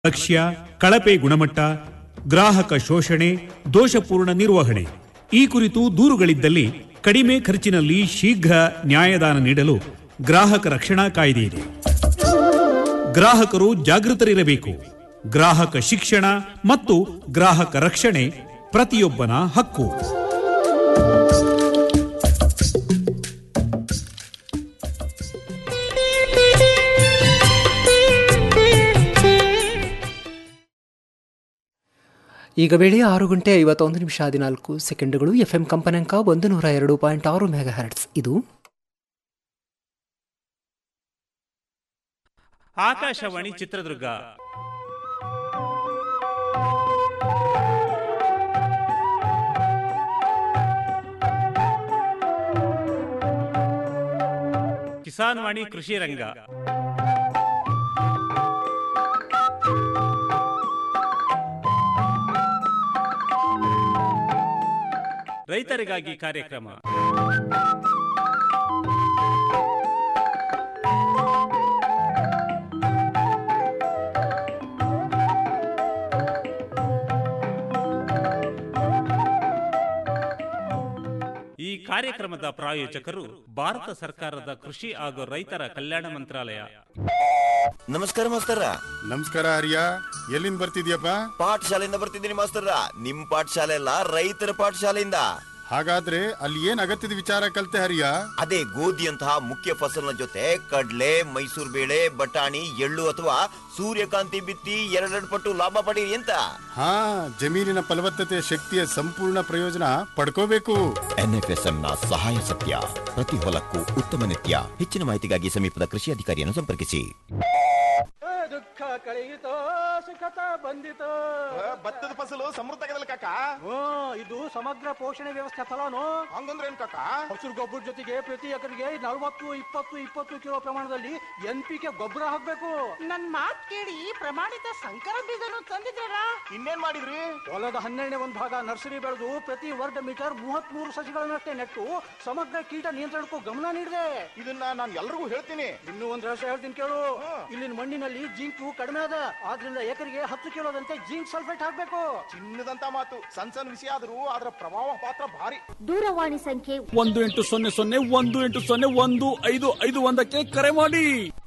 ಲಕ್ಷ್ಯ ಕಳಪೆ ಗುಣಮಟ್ಟ ಗ್ರಾಹಕ ಶೋಷಣೆ ದೋಷಪೂರ್ಣ ನಿರ್ವಹಣೆ ಈ ಕುರಿತು ದೂರುಗಳಿದ್ದಲ್ಲಿ ಕಡಿಮೆ ಖರ್ಚಿನಲ್ಲಿ ಶೀಘ್ರ ನ್ಯಾಯದಾನ ನೀಡಲು ಗ್ರಾಹಕ ರಕ್ಷಣಾ ಕಾಯ್ದೆ ಇದೆ ಗ್ರಾಹಕರು ಜಾಗೃತರಿರಬೇಕು ಗ್ರಾಹಕ ಶಿಕ್ಷಣ ಮತ್ತು ಗ್ರಾಹಕ ರಕ್ಷಣೆ ಪ್ರತಿಯೊಬ್ಬನ ಹಕ್ಕು ಈಗ ವೇಳೆ ಆರು ಗಂಟೆ ಐವತ್ತೊಂದು ನಿಮಿಷ ಹದಿನಾಲ್ಕು ಸೆಕೆಂಡುಗಳು ಎಫ್ಎಂ ಕಂಪನಾಂಕ ಒಂದು ನೂರ ಎರಡು ಪಾಯಿಂಟ್ ಆರು ಮೆಗಾ ಹರ್ಟ್ಸ್ ಇದು ಆಕಾಶವಾಣಿ ಚಿತ್ರದುರ್ಗ ಕಿಸಾನ್ ವಾಣಿ ಕೃಷಿ ರಂಗ ರೈತರಿಗಾಗಿ ಕಾರ್ಯಕ್ರಮ ಈ ಕಾರ್ಯಕ್ರಮದ ಪ್ರಾಯೋಜಕರು ಭಾರತ ಸರ್ಕಾರದ ಕೃಷಿ ಹಾಗೂ ರೈತರ ಕಲ್ಯಾಣ ಮಂತ್ರಾಲಯ ನಮಸ್ಕಾರ ಮಾಸ್ತರ ನಮಸ್ಕಾರ ಹರಿಯ ಎಲ್ಲಿಂದ ಬರ್ತಿದ್ಯಪ್ಪ ಪಾಠಶಾಲೆಯಿಂದ ಬರ್ತಿದ್ದೀನಿ ಮಾಸ್ತರ ನಿಮ್ ಪಾಠಶಾಲೆ ಅಲ್ಲ ರೈತರ ಪಾಠಶಾಲೆಯಿಂದ ಹಾಗಾದ್ರೆ ಅಲ್ಲಿ ಏನ್ ಅಗತ್ಯದ ವಿಚಾರ ಕಲ್ತೆ ಹರಿಯ ಅದೇ ಗೋಧಿಯಂತಹ ಮುಖ್ಯ ಫಸಲಿನ ಜೊತೆ ಕಡ್ಲೆ ಮೈಸೂರು ಬೇಳೆ ಬಟಾಣಿ ಎಳ್ಳು ಅಥವಾ ಸೂರ್ಯಕಾಂತಿ ಬಿತ್ತಿ ಎರಡೆರಡು ಪಟ್ಟು ಲಾಭ ಪಡೀರಿ ಅಂತ ಹಾ ಜಮೀನಿನ ಫಲವತ್ತತೆ ಶಕ್ತಿಯ ಸಂಪೂರ್ಣ ಪ್ರಯೋಜನ ಪಡ್ಕೋಬೇಕು ಎನ್ಎಫ್ಎಸ್ಎಂ ನ ಸಹಾಯ ಸತ್ಯ ಪ್ರತಿ ಹೊಲಕ್ಕೂ ಉತ್ತಮ ನಿತ್ಯ ಹೆಚ್ಚಿನ ಮಾಹಿತಿಗಾಗಿ ಸಮೀಪದ ಕೃಷಿ ಅಧಿಕಾರಿಯನ್ನು ಸಂಪರ್ಕಿಸಿ ದುಃಖ ಕಳೆಯಿತೋ ಸುಖತ ಬಂದಿತೋ ಭತ್ತದ ಫಸಲು ಸಮೃದ್ಧಗದಲ್ಲ ಕಾಕ ಹ್ಞೂ ಇದು ಸಮಗ್ರ ಪೋಷಣೆ ವ್ಯವಸ್ಥೆ ಫಲನು ಹಂಗಂದ್ರೆ ಏನ್ ಕಾಕ ಹಸಿರು ಗೊಬ್ಬರ ಜೊತೆಗೆ ಪ್ರತಿ ಎಕರೆಗೆ ನಲವತ್ತು ಇಪ್ಪತ್ತು ಇಪ್ಪತ್ತು ಕಿಲೋ ಪ್ರಮಾಣದಲ್ಲಿ ಎನ್ ಪಿ ಕೆ ಗೊಬ್ಬರ ಹಾಕ್ಬೇಕು ನನ್ ಮಾತ್ ಕೇಳಿ ಪ್ರಮಾಣಿತ ಸಂಕರ ಬೀಜನು ತಂದಿದ್ದಾರಾ ಇನ್ನೇನ್ ಮಾಡಿದ್ರಿ ಹೊಲದ ಹನ್ನೆರಡನೇ ಒಂದು ಭಾಗ ನರ್ಸರಿ ಬೆಳೆದು ಪ್ರತಿ ವರ್ಗ ಮೀಟರ್ ಮೂವತ್ತ್ ಮೂರು ಸಸಿಗಳನ್ನಷ್ಟೇ ನೆಟ್ಟು ಸಮಗ್ರ ಕೀಟ ನಿಯಂತ್ರಣಕ್ಕೂ ಗಮನ ನೀಡಿದೆ ಇದನ್ನ ನಾನು ಎಲ್ರಿಗೂ ಹೇಳ್ತೀನಿ ಇನ್ನೂ ಒಂದ್ ರಹಸ್ಯ ಹೇಳ್ತೀನಿ ಕೇಳು ಇಲ್ಲಿನ ಮಣ್ಣಿನಲ್ಲಿ ಜಿಂಕು ಕಡಿಮೆ ಅದ ಆದ್ರಿಂದ ಎಕರೆಗೆ ಹತ್ತು ಕಿಲೋದಂತೆ ಜಿಂಕ್ ಸಲ್ಫೇಟ್ ಹಾಕ್ಬೇಕು ಚಿನ್ನದಂತ ಮಾತು ಸಣ್ಣ ಸಣ್ಣ ವಿಷಯ ಆದ್ರೂ ಅದರ ಪ್ರಭಾವ ಪಾತ್ರ ಭಾರಿ ದೂರವಾಣಿ ಸಂಖ್ಯೆ ಒಂದು ಎಂಟು ಸೊನ್ನೆ ಸೊನ್ನೆ ಒಂದು ಎಂಟು ಸೊನ್ನೆ ಒಂದು ಐದು ಐದು ಒಂದಕ್ಕೆ ಕರೆ ಮಾಡಿ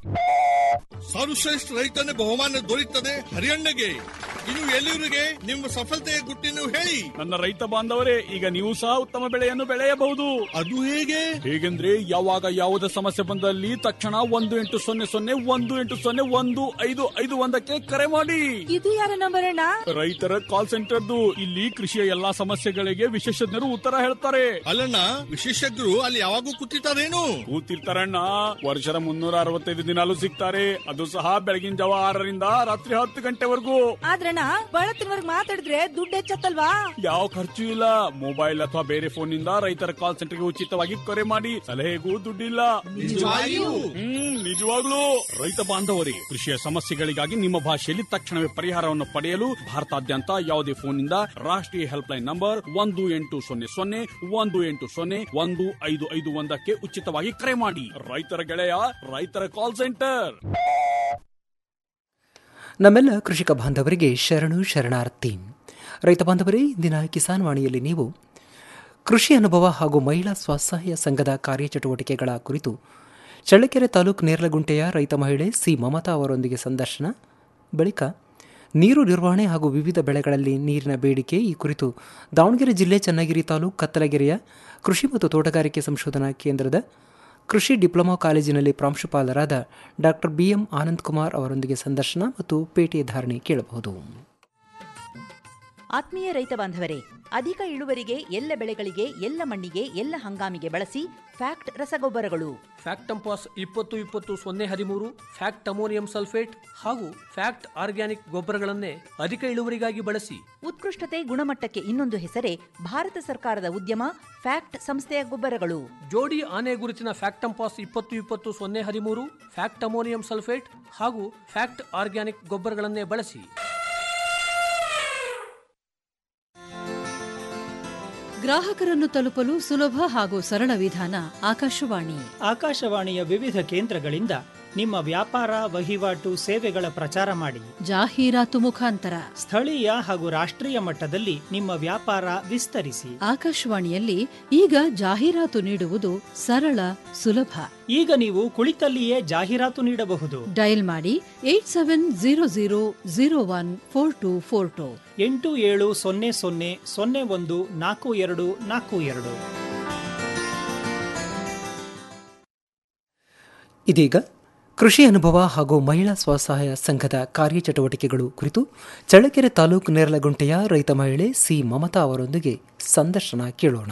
ಸರ್ವಶ್ರೇಷ್ಠ ರೈತನ ಬಹುಮಾನ ದೊರೆಯುತ್ತದೆ ಹರಿಯಣ್ಣಗೆ ಇನ್ನು ಎಲ್ಲಿವರಿಗೆ ನಿಮ್ಮ ಸಫಲತೆಯ ಗುಟ್ಟಿನ ಹೇಳಿ ನನ್ನ ರೈತ ಬಾಂಧವರೇ ಈಗ ನೀವು ಸಹ ಉತ್ತಮ ಬೆಳೆಯನ್ನು ಬೆಳೆಯಬಹುದು ಅದು ಹೇಗೆ ಹೇಗೆಂದ್ರೆ ಯಾವಾಗ ಯಾವುದೇ ಸಮಸ್ಯೆ ಬಂದಲ್ಲಿ ತಕ್ಷಣ ಒಂದು ಎಂಟು ಸೊನ್ನೆ ಸೊನ್ನೆ ಒಂದು ಎಂಟು ಸೊನ್ನೆ ಒಂದು ಐದು ಐದು ಒಂದಕ್ಕೆ ಕರೆ ಮಾಡಿ ಇದು ಯಾರ ನಂಬರ್ ಅಣ್ಣ ರೈತರ ಕಾಲ್ ಸೆಂಟರ್ದು ಇಲ್ಲಿ ಕೃಷಿಯ ಎಲ್ಲಾ ಸಮಸ್ಯೆಗಳಿಗೆ ವಿಶೇಷಜ್ಞರು ಉತ್ತರ ಹೇಳ್ತಾರೆ ಅಲ್ಲಣ್ಣ ವಿಶೇಷಜ್ಞರು ಅಲ್ಲಿ ಯಾವಾಗೂ ಕೂತಿರ್ತಾರೇನು ಕೂತಿರ್ತಾರಣ್ಣ ವರ್ಷದ ಮುನ್ನೂರ ಅರವತ್ತೈದು ದಿನಾಲು ಸಿಗ್ತಾರೆ ಅದು ಸಹ ಬೆಳಗಿನ ಜಾವ ಆರರಿಂದ ರಾತ್ರಿ ಹತ್ತು ಗಂಟೆವರೆಗೂ ಆದ್ರಣ್ಣ ಬಳತ್ತಿನವರ್ಗ್ ಮಾತಾಡಿದ್ರೆ ದುಡ್ಡು ಹೆಚ್ಚತ್ತಲ್ವಾ ಯಾವ ಖರ್ಚು ಇಲ್ಲ ಮೊಬೈಲ್ ಅಥವಾ ಬೇರೆ ಫೋನ್ ನಿಂದ ರೈತರ ಕಾಲ್ ಸೆಂಟರ್ಗೆ ಉಚಿತವಾಗಿ ಕರೆ ಮಾಡಿ ಸಲಹೆಗೂ ದುಡ್ಡಿಲ್ಲ ಹ್ಮ್ ನಿಜವಾಗ್ಲೂ ರೈತ ಬಾಂಧವರೇ ಕೃಷಿಯ ಸಮಸ್ಯೆಗಳಿಗಾಗಿ ನಿಮ್ಮ ಭಾಷೆಯಲ್ಲಿ ತಕ್ಷಣವೇ ಪರಿಹಾರವನ್ನು ಪಡೆಯಲು ಭಾರತಾದ್ಯಂತ ಯಾವುದೇ ಫೋನ್ ನಿಂದ ರಾಷ್ಟ್ರೀಯ ಹೆಲ್ಪ್ ಲೈನ್ ನಂಬರ್ ಒಂದು ಎಂಟು ಸೊನ್ನೆ ಸೊನ್ನೆ ಒಂದು ಎಂಟು ಸೊನ್ನೆ ಒಂದು ಐದು ಐದು ಒಂದಕ್ಕೆ ಉಚಿತವಾಗಿ ಕರೆ ಮಾಡಿ ರೈತರ ಗೆಳೆಯ ರೈತರ ಕಾಲ್ ಸೆಂಟರ್ ನಮ್ಮೆಲ್ಲ ಕೃಷಿಕ ಬಾಂಧವರಿಗೆ ಶರಣು ಶರಣಾರ್ಥಿ ರೈತ ಬಾಂಧವರೇ ಇಂದಿನ ಕಿಸಾನ್ ವಾಣಿಯಲ್ಲಿ ನೀವು ಕೃಷಿ ಅನುಭವ ಹಾಗೂ ಮಹಿಳಾ ಸ್ವಸಹಾಯ ಸಂಘದ ಕಾರ್ಯಚಟುವಟಿಕೆಗಳ ಕುರಿತು ಚಳ್ಳಕೆರೆ ತಾಲೂಕು ನೇರ್ಲಗುಂಟೆಯ ರೈತ ಮಹಿಳೆ ಸಿ ಮಮತಾ ಅವರೊಂದಿಗೆ ಸಂದರ್ಶನ ಬಳಿಕ ನೀರು ನಿರ್ವಹಣೆ ಹಾಗೂ ವಿವಿಧ ಬೆಳೆಗಳಲ್ಲಿ ನೀರಿನ ಬೇಡಿಕೆ ಈ ಕುರಿತು ದಾವಣಗೆರೆ ಜಿಲ್ಲೆ ಚನ್ನಗಿರಿ ತಾಲೂಕು ಕತ್ತಲಗೆರೆಯ ಕೃಷಿ ಮತ್ತು ತೋಟಗಾರಿಕೆ ಸಂಶೋಧನಾ ಕೇಂದ್ರದ ಕೃಷಿ ಡಿಪ್ಲೊಮಾ ಕಾಲೇಜಿನಲ್ಲಿ ಪ್ರಾಂಶುಪಾಲರಾದ ಡಾಕ್ಟರ್ ಬಿಎಂ ಆನಂದ್ ಕುಮಾರ್ ಅವರೊಂದಿಗೆ ಸಂದರ್ಶನ ಮತ್ತು ಪೇಟೆ ಧಾರಣೆ ಕೇಳಬಹುದು ಆತ್ಮೀಯ ರೈತ ಬಾಂಧವರೇ ಅಧಿಕ ಇಳುವರಿಗೆ ಎಲ್ಲ ಬೆಳೆಗಳಿಗೆ ಎಲ್ಲ ಮಣ್ಣಿಗೆ ಎಲ್ಲ ಹಂಗಾಮಿಗೆ ಬಳಸಿ ಫ್ಯಾಕ್ಟ್ ರಸಗೊಬ್ಬರಗಳು ಫ್ಯಾಕ್ಟ್ ಟಂಪಾಸ್ ಇಪ್ಪತ್ತು ಇಪ್ಪತ್ತು ಸೊನ್ನೆ ಹದಿಮೂರು ಫ್ಯಾಕ್ಟ್ ಅಮೋನಿಯಂ ಸಲ್ಫೇಟ್ ಹಾಗೂ ಫ್ಯಾಕ್ಟ್ ಆರ್ಗ್ಯಾನಿಕ್ ಗೊಬ್ಬರಗಳನ್ನೇ ಅಧಿಕ ಇಳುವರಿಗಾಗಿ ಬಳಸಿ ಉತ್ಕೃಷ್ಟತೆ ಗುಣಮಟ್ಟಕ್ಕೆ ಇನ್ನೊಂದು ಹೆಸರೇ ಭಾರತ ಸರ್ಕಾರದ ಉದ್ಯಮ ಫ್ಯಾಕ್ಟ್ ಸಂಸ್ಥೆಯ ಗೊಬ್ಬರಗಳು ಜೋಡಿ ಆನೆ ಗುರುತಿನ ಫ್ಯಾಕ್ಟ್ ಟಂಪಾಸ್ ಇಪ್ಪತ್ತು ಇಪ್ಪತ್ತು ಸೊನ್ನೆ ಹದಿಮೂರು ಫ್ಯಾಕ್ಟ್ ಅಮೋನಿಯಂ ಸಲ್ಫೇಟ್ ಹಾಗೂ ಫ್ಯಾಕ್ಟ್ ಆರ್ಗ್ಯಾನಿಕ್ ಗೊಬ್ಬರಗಳನ್ನೇ ಬಳಸಿ ಗ್ರಾಹಕರನ್ನು ತಲುಪಲು ಸುಲಭ ಹಾಗೂ ಸರಳ ವಿಧಾನ ಆಕಾಶವಾಣಿ ಆಕಾಶವಾಣಿಯ ವಿವಿಧ ಕೇಂದ್ರಗಳಿಂದ ನಿಮ್ಮ ವ್ಯಾಪಾರ ವಹಿವಾಟು ಸೇವೆಗಳ ಪ್ರಚಾರ ಮಾಡಿ ಜಾಹೀರಾತು ಮುಖಾಂತರ ಸ್ಥಳೀಯ ಹಾಗೂ ರಾಷ್ಟ್ರೀಯ ಮಟ್ಟದಲ್ಲಿ ನಿಮ್ಮ ವ್ಯಾಪಾರ ವಿಸ್ತರಿಸಿ ಆಕಾಶವಾಣಿಯಲ್ಲಿ ಈಗ ಜಾಹೀರಾತು ನೀಡುವುದು ಸರಳ ಸುಲಭ ಈಗ ನೀವು ಕುಳಿತಲ್ಲಿಯೇ ಜಾಹೀರಾತು ನೀಡಬಹುದು ಡಯಲ್ ಮಾಡಿ eight seven zero zero zero one four two four two ಎಂಟು ಏಳು ಸೊನ್ನೆ ಸೊನ್ನೆ ಸೊನ್ನೆ ಒಂದು ನಾಲ್ಕು ಎರಡು ನಾಲ್ಕು ಎರಡು ಇದೀಗ ಕೃಷಿ ಅನುಭವ ಹಾಗೂ ಮಹಿಳಾ ಸ್ವಸಹಾಯ ಸಂಘದ ಕಾರ್ಯಚಟುವಟಿಕೆಗಳು ಕುರಿತು ಚಳ್ಳಕೆರೆ ತಾಲೂಕು ನೇರಲಗುಂಟೆಯ ರೈತ ಮಹಿಳೆ ಸಿ ಮಮತಾ ಅವರೊಂದಿಗೆ ಸಂದರ್ಶನ ಕೇಳೋಣ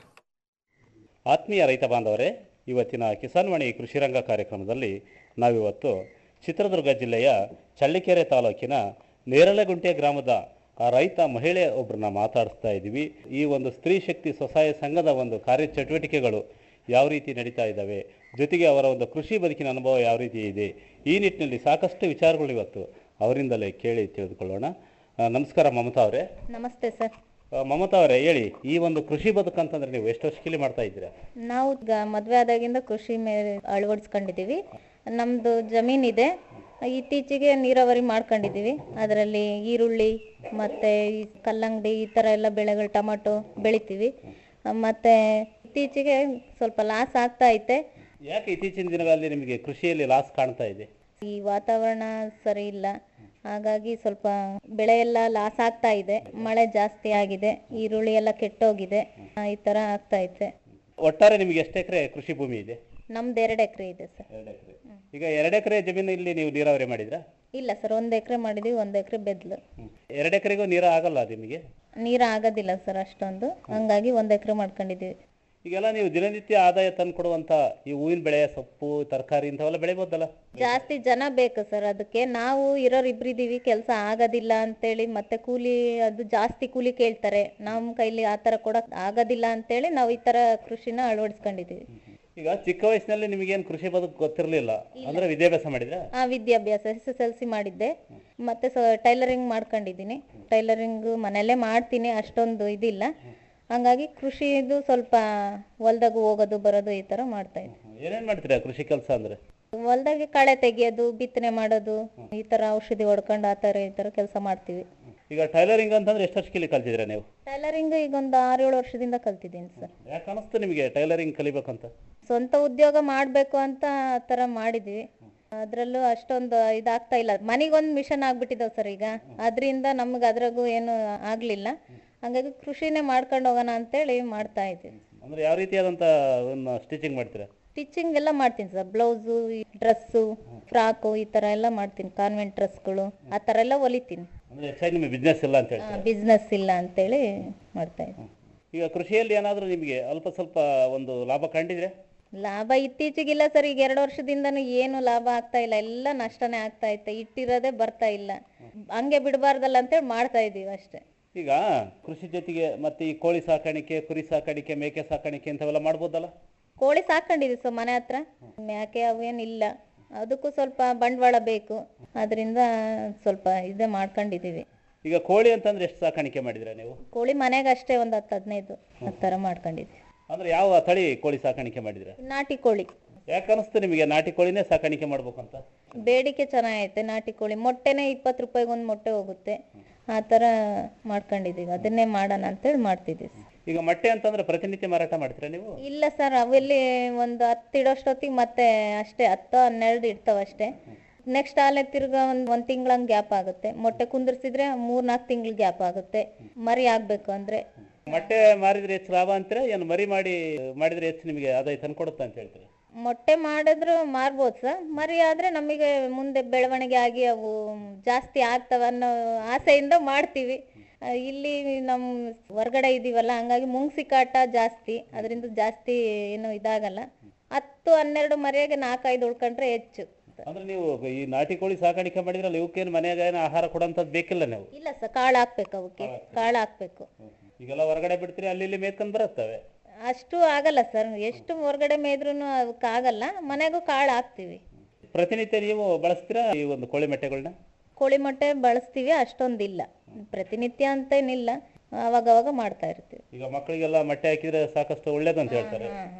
ಆತ್ಮೀಯ ರೈತ ಬಾಂಧವರೇ ಇವತ್ತಿನ ಕಿಸಾನ್ವಾಣಿ ಕೃಷಿರಂಗ ಕಾರ್ಯಕ್ರಮದಲ್ಲಿ ನಾವಿವತ್ತು ಚಿತ್ರದುರ್ಗ ಜಿಲ್ಲೆಯ ಚಳ್ಳಿಕೆರೆ ತಾಲೂಕಿನ ನೇರಳೆಗುಂಟೆ ಗ್ರಾಮದ ಆ ರೈತ ಮಹಿಳೆ ಒಬ್ಬರನ್ನ ಮಾತಾಡಿಸ್ತಾ ಇದ್ದೀವಿ ಈ ಒಂದು ಸ್ತ್ರೀ ಶಕ್ತಿ ಸ್ವಸಹಾಯ ಸಂಘದ ಒಂದು ಕಾರ್ಯಚಟುವಟಿಕೆಗಳು ಯಾವ ರೀತಿ ನಡೀತಾ ಇದ್ದಾವೆ ಜೊತೆಗೆ ಅವರ ಒಂದು ಕೃಷಿ ಬದುಕಿನ ಅನುಭವ ಯಾವ ರೀತಿ ಇದೆ ಈ ನಿಟ್ಟಿನಲ್ಲಿ ಸಾಕಷ್ಟು ವಿಚಾರಗಳು ಇವತ್ತು ಅವರಿಂದಲೇ ಕೇಳಿ ತಿಳಿದುಕೊಳ್ಳೋಣ ಆ, ನಮಸ್ಕಾರ ಮಮತಾ ಅವರೇ ನಮಸ್ತೆ ಸರ್ ಆ, ಮಮತಾ ಅವರೇ ಹೇಳಿ ಈ ಒಂದು ಕೃಷಿ ಬದುಕಂತಂದ್ರೆ ನೀವು ಎಷ್ಟು ವರ್ಷಕ್ಕೆ ಮಾಡ್ತಾ ಇದ್ದೀರಾ ನಾವು ಈಗ ಮದುವೆ ಆದಾಗಿಂದ ಕೃಷಿ ಮೇಲೆ ಅಳವಡಿಸ್ಕೊಂಡಿದ್ದೀವಿ ನಮ್ಮದು ಜಮೀನಿದೆ ಇತ್ತೀಚೆಗೆ ನೀರಾವರಿ ಮಾಡ್ಕೊಂಡಿದ್ದೀವಿ ಅದರಲ್ಲಿ ಈರುಳ್ಳಿ ಮತ್ತು ಈ ಕಲ್ಲಂಗಡಿ ಈ ಥರ ಎಲ್ಲ ಬೆಳೆಗಳು ಟೊಮಟೊ ಬೆಳಿತೀವಿ ಮತ್ತು ಇತ್ತೀಚೆಗೆ ಸ್ವಲ್ಪ ಲಾಸ್ ಆಗ್ತಾ ಐತೆ ಯಾಕೆ ಇತ್ತೀಚಿನ ದಿನಗಳಲ್ಲಿ ನಿಮಗೆ ಕೃಷಿಯಲ್ಲಿ ಲಾಸ್ ಕಾಣ್ತಾ ಇದೆ ಈ ವಾತಾವರಣ ಸರಿ ಇಲ್ಲ ಹಾಗಾಗಿ ಸ್ವಲ್ಪ ಬೆಳೆ ಎಲ್ಲ ಲಾಸ್ ಆಗ್ತಾ ಇದೆ ಮಳೆ ಜಾಸ್ತಿ ಆಗಿದೆ ಈರುಳ್ಳಿ ಎಲ್ಲ ಕೆಟ್ಟೋಗಿದೆ ಆ, ಈ ಥರ ಆಗ್ತಾ ಐತೆ ಒಟ್ಟಾರೆ ನಿಮಗೆ ಎಷ್ಟು ಎಕರೆ ಕೃಷಿ ಭೂಮಿ ಇದೆ ನಮ್ದು ಎರಡು ಎಕರೆ ಇದೆ ಸರ್ ಎರಡು ಎಕರೆ ಈಗ ಎರಡು ಎಕರೆ ಜಮೀನಲ್ಲಿ ನೀವು ನೀರಾವರಿ ಮಾಡಿದ್ರಾ ಇಲ್ಲ ಸರ್ ಒಂದು ಎಕರೆ ಮಾಡಿದೀವಿ ಒಂದು ಎಕರೆ ಬೆದ್ಲು ಎರಡು ಎಕರೆಗೂ ನೀರು ಆಗಲ್ಲ ನಿಮಗೆ ನೀರು ಆಗೋದಿಲ್ಲ ಸರ್ ಅಷ್ಟೊಂದು ಹಂಗಾಗಿ ಒಂದು ಎಕರೆ ಮಾಡ್ಕೊಂಡಿದೀವಿ ಈಗೆಲ್ಲ ನೀವು ದಿನನಿತ್ಯ ಆದಾಯ ತಂದು ಕೊಡುವಂತ ಈ ಹೂವಿನ ಬೆಳೆ ಸೊಪ್ಪು ತರಕಾರಿ ಇಂಥವೆಲ್ಲ ಬೆಳಿಬೋದಲ್ಲ ಜಾಸ್ತಿ ಜನ ಬೇಕು ಸರ್ ಅದಕ್ಕೆ ನಾವು ಇರೋರು ಇಬ್ರಿದೀವಿ ಕೆಲಸ ಆಗೋದಿಲ್ಲ ಅಂತೇಳಿ ಮತ್ತೆ ಕೂಲಿ ಅದು ಜಾಸ್ತಿ ಕೂಲಿ ಕೇಳ್ತಾರೆ ನಮ್ಮ ಕೈಲಿ ಆ ಥರ ಕೊಡಕ್ ಆಗೋದಿಲ್ಲ ಅಂತೇಳಿ ನಾವು ಈ ಥರ ಕೃಷಿನ ಅಳವಡಿಸ್ಕೊಂಡಿದೀವಿ ಈಗ ಚಿಕ್ಕ ವಯಸ್ಸಿನಲ್ಲಿ ನಿಮಗೇನು ಕೃಷಿ ಬದುಕು ಗೊತ್ತಿರಲಿಲ್ಲ ಅಂದ್ರೆ ವಿದ್ಯಾಭ್ಯಾಸ ಮಾಡಿದ್ರಾ ಆ ವಿದ್ಯಾಭ್ಯಾಸ ಎಸ್ ಎಸ್ ಎಲ್ ಸಿ ಮಾಡಿದ್ದೆ ಮತ್ತೆ ಸ ಟೈಲರಿಂಗ್ ಮಾಡ್ಕೊಂಡಿದ್ದೀನಿ ಟೈಲರಿಂಗ್ ಮನೆಯಲ್ಲೇ ಮಾಡ್ತೀನಿ ಅಷ್ಟೊಂದು ಇದಿಲ್ಲ ಹಂಗಾಗಿ ಕೃಷಿದು ಸ್ವಲ್ಪ ಹೊಲ್ದಾಗ ಹೋಗೋದು ಬರೋದು ಈ ಥರ ಮಾಡ್ತಾ ಇದ್ದೀನಿ ಏನೇನ್ ಮಾಡ್ತೀರಾ ಕೃಷಿ ಕೆಲಸ ಅಂದ್ರೆ ಹೊಲ್ದಾಗೆ ಕಳೆ ತೆಗಿಯೋದು ಬಿತ್ತನೆ ಮಾಡೋದು ಈ ಥರ ಔಷಧಿ ಹೊಡ್ಕೊಂಡು ಆ ಥರ ಈ ಥರ ಕೆಲಸ ಮಾಡ್ತೀವಿ ಈಗ ಟೈಲರಿಂಗ್ ಅಂತಂದ್ರೆ ಎಷ್ಟು ವರ್ಷಕ್ಕೆ ಕಲ್ತಿದ್ದೀರಾ ನೀವು ಟೈಲರಿಂಗ್ ಈಗ ಒಂದು ಆರು ಏಳು ವರ್ಷದಿಂದ ಕಲ್ತಿದ್ದೀನಿ ಸರ್ ಯಾಕೆ ಅನಿಸ್ತು ನಿಮಗೆ ಟೈಲರಿಂಗ್ ಕಲಿಬೇಕಂತ ಸ್ವಂತ ಉದ್ಯೋಗ ಮಾಡಬೇಕು ಅಂತ ಆ ಥರ ಮಾಡಿದ್ವಿ ಅದರಲ್ಲೂ ಅಷ್ಟೊಂದು ಇದಾಗ್ತಾ ಇಲ್ಲ ಮನೆಗೊಂದು ಮಿಷನ್ ಆಗ್ಬಿಟ್ಟಿದಾವೆ ಸರ್ ಈಗ ಅದರಿಂದ ನಮ್ಗೆ ಅದ್ರಾಗೂ ಏನು ಆಗಲಿಲ್ಲ ಹಂಗಾಗಿ ಕೃಷಿನೇ ಮಾಡ್ಕೊಂಡು ಹೋಗೋಣ ಅಂತೇಳಿ ಮಾಡ್ತಾ ಇದ್ದೀವಿ ಅಂದ್ರೆ ಯಾವ ರೀತಿಯಾದಂತ ಸ್ಟಿಚಿಂಗ್ ಮಾಡ್ತೀರಾ ಸ್ಟಿಚಿಂಗ್ ಎಲ್ಲ ಮಾಡ್ತೀನಿ ಸರ್ ಬ್ಲೌಸು ಡ್ರೆಸ್ಸು ಫ್ರಾಕು ಈ ಥರ ಎಲ್ಲ ಮಾಡ್ತೀನಿ ಕಾನ್ವೆಂಟ್ ಡ್ರೆಸ್ಗಳು ಆ ಥರ ಎಲ್ಲ ಹೊಲಿತೀನಿ ಅಂದ್ರೆ ಹೆಚ್ಚಾಗಿ ನಿಮಗೆ ಬಿಸ್ನೆಸ್ ಇಲ್ಲ ಅಂತ ಹೇಳ್ತೀರಾ ಬಿಸ್ನೆಸ್ ಇಲ್ಲ ಅಂತೇಳಿ ಮಾಡ್ತಾ ಇದ್ದೀನಿ ಈಗ ಕೃಷಿಯಲ್ಲಿ ಏನಾದರೂ ನಿಮಗೆ ಅಲ್ಪ ಸ್ವಲ್ಪ ಒಂದು ಲಾಭ ಕಂಡಿದ್ರೆ ಲಾಭ ಇತ್ತೀಚೆಗಿಲ್ಲ ಸರ್ ಈಗ ಎರಡು ವರ್ಷದಿಂದನೂ ಏನು ಲಾಭ ಆಗ್ತಾ ಇಲ್ಲ ಎಲ್ಲ ನಷ್ಟನೇ ಆಗ್ತಾ ಐತೆ ಇಟ್ಟಿರೋದೇ ಬರ್ತಾ ಇಲ್ಲ ಹಂಗೆ ಬಿಡಬಾರ್ದಲ್ಲ ಅಂತೇಳಿ ಮಾಡ್ತಾ ಇದ್ದೀವಿ ಅಷ್ಟೇ ಈಗ ಕೃಷಿ ಜೊತೆಗೆ ಮತ್ತೆ ಈ ಕೋಳಿ ಸಾಕಾಣಿಕೆ ಕುರಿ ಸಾಕಾಣಿಕೆ ಮೇಕೆ ಸಾಕಾಣಿಕೆ ಇಂಥವೆಲ್ಲ ಮಾಡ್ಬೋದಲ್ಲ ಕೋಳಿ ಸಾಕೊಂಡಿದ್ದೀವಿ ಸರ್ ಮನೆ ಹತ್ರ ಮೇಕೆ ಅವೇನಿಲ್ಲ ಅದಕ್ಕೂ ಸ್ವಲ್ಪ ಬಂಡವಾಳ ಬೇಕು ಅದರಿಂದ ಸ್ವಲ್ಪ ಇದೇ ಮಾಡ್ಕೊಂಡಿದ್ದೀವಿ ಈಗ ಕೋಳಿ ಅಂತಂದ್ರೆ ಎಷ್ಟು ಸಾಕಾಣಿಕೆ ಮಾಡಿದ್ರೆ ನೀವು ಕೋಳಿ ಮನೆಗೆ ಅಷ್ಟೇ ಒಂದು ಹತ್ತು ಹದಿನೈದು ಆ ಥರ ಮಾಡ್ಕೊಂಡಿದ್ದೀವಿ ಅಂದ್ರೆ ಯಾವ ತಳಿ ಕೋಳಿ ಸಾಕಾಣಿಕೆ ಮಾಡಿದ್ರೆ ನಾಟಿ ಕೋಳಿ ಯಾಕೆ ಅನಿಸ್ತು ನಿಮಗೆ ನಾಟಿ ಕೋಳಿನೇ ಸಾಕಾಣಿಕೆ ಮಾಡ್ಬೇಕಂತ ಬೇಡಿಕೆ ಚೆನ್ನಾಗೈತೆ ನಾಟಿ ಕೋಳಿ ಮೊಟ್ಟೆನೇ ಇಪ್ಪತ್ತು ರೂಪಾಯಿಗೆ ಒಂದು ಮೊಟ್ಟೆ ಹೋಗುತ್ತೆ ಆ ಥರ ಮಾಡ್ಕೊಂಡಿದ್ದೀವಿ ಅದನ್ನೇ ಮಾಡೋಣ ಅಂತೇಳಿ ಮಾಡ್ತಿದ್ದೀವಿ ಈಗ ಮೊಟ್ಟೆ ಅಂತಂದ್ರೆ ಪ್ರತಿನಿತ್ಯ ಮಾರಾಟ ಮಾಡ್ತೀರಾ ನೀವು ಇಲ್ಲ ಸರ್ ಅವೆಲ್ಲಿ ಒಂದು ಹತ್ತು ಇಡೋಷ್ಟೊತ್ತಿಗೆ ಮತ್ತೆ ಅಷ್ಟೇ ಹತ್ತು ಹನ್ನೆರಡು ಇಡ್ತಾವ ಅಷ್ಟೇ ನೆಕ್ಸ್ಟ್ ಆಲೆ ತಿರ್ಗಾ ಒಂದು ಒಂದು ತಿಂಗಳಂಗೆ ಗ್ಯಾಪ್ ಆಗುತ್ತೆ ಮೊಟ್ಟೆ ಕುಂದಿರ್ಸಿದ್ರೆ ಮೂರ್ ನಾಲ್ಕು ತಿಂಗಳು ಗ್ಯಾಪ್ ಆಗುತ್ತೆ ಮರಿ ಆಗ್ಬೇಕು ಅಂದ್ರೆ ಮೊಟ್ಟೆ ಮಾರಿದ್ರೆ ಹೆಚ್ಚು ಲಾಭ ಅಂತೀರಾ ಏನು ಮರಿ ಮಾಡಿ ಮಾಡಿದ್ರೆ ಹೆಚ್ಚು ನಿಮಗೆ ಆದಾಯ ತಂದು ಕೊಡುತ್ತಾ ಅಂತ ಹೇಳ್ತೀರಾ ಮೊಟ್ಟೆ ಮಾಡಿದ್ರು ಮಾರ್ಬೋದು ಸರ್ ಮರಿ ಆದ್ರೆ ನಮಗೆ ಮುಂದೆ ಬೆಳವಣಿಗೆ ಆಗಿ ಅವು ಜಾಸ್ತಿ ಆಗ್ತವೆ ಅನ್ನೋ ಆಸೆಯಿಂದ ಮಾಡ್ತೀವಿ ಆ, ಇಲ್ಲಿ ನಮ್ಮ ಹೊರ್ಗಡೆ ಇದೀವಲ್ಲ ಹಂಗಾಗಿ ಮುಂಗ್ಸಿ ಕಾಟ ಜಾಸ್ತಿ ಅದರಿಂದ ಜಾಸ್ತಿ ಏನು ಇದಾಗಲ್ಲ ಹತ್ತು ಹನ್ನೆರಡು ಮರಿಯಾಗೆ ನಾಲ್ಕೈದು ಉಳ್ಕೊಂಡ್ರೆ ಹೆಚ್ಚು ಅಂದ್ರೆ ನೀವು ಈ ನಾಟಿ ಕೋಳಿ ಸಾಕಾಣಿಕೆ ಮಾಡಿದ್ರಲ್ಲ ಇವಕ್ಕೇನು ಮನೆಯಾಗ ಏನು ಆಹಾರ ಕೊಡೋಂಥದ್ದು ಬೇಕಿಲ್ಲ ನೀವು ಇಲ್ಲ ಸರ್ ಕಾಳು ಹಾಕ್ಬೇಕು ಅವಕ್ಕೆ ಕಾಳು ಹಾಕ್ಬೇಕು ಈಗೆಲ್ಲ ಹೊರಗಡೆ ಬಿಡ್ತೀರಿ ಅಲ್ಲಿ ಇಲ್ಲಿ ಮೇಯ್ಕೊಂಡು ಬರುತ್ತವೆ ಅಷ್ಟು ಆಗಲ್ಲ ಸರ್ ಎಷ್ಟು ಹೊರಗಡೆ ಮೇಯ್ದ್ರೂ ಅವಕ್ಕೆ ಆಗಲ್ಲ ಮನೆಗೂ ಕಾಳು ಹಾಕ್ತೀವಿ ಪ್ರತಿನಿತ್ಯ ನೀವು ಬಳಸ್ತೀರಾ ಈ ಒಂದು ಕೋಳಿ ಮೊಟ್ಟೆಗಳನ್ನ ಕೋಳಿ ಮೊಟ್ಟೆ ಬಳಸ್ತೀವಿ ಅಷ್ಟೊಂದಿಲ್ಲ ಪ್ರತಿನಿತ್ಯ ಅಂತೇನಿಲ್ಲ ಅವಾಗ ಅವಾಗ ಮಾಡ್ತಾ ಇರ್ತೀವಿ ಈಗ ಮಕ್ಕಳಿಗೆಲ್ಲ ಮೊಟ್ಟೆ ಹಾಕಿದ್ರೆ ಸಾಕಷ್ಟು ಒಳ್ಳೇದು ಅಂತ ಹೇಳ್ತಾರೆ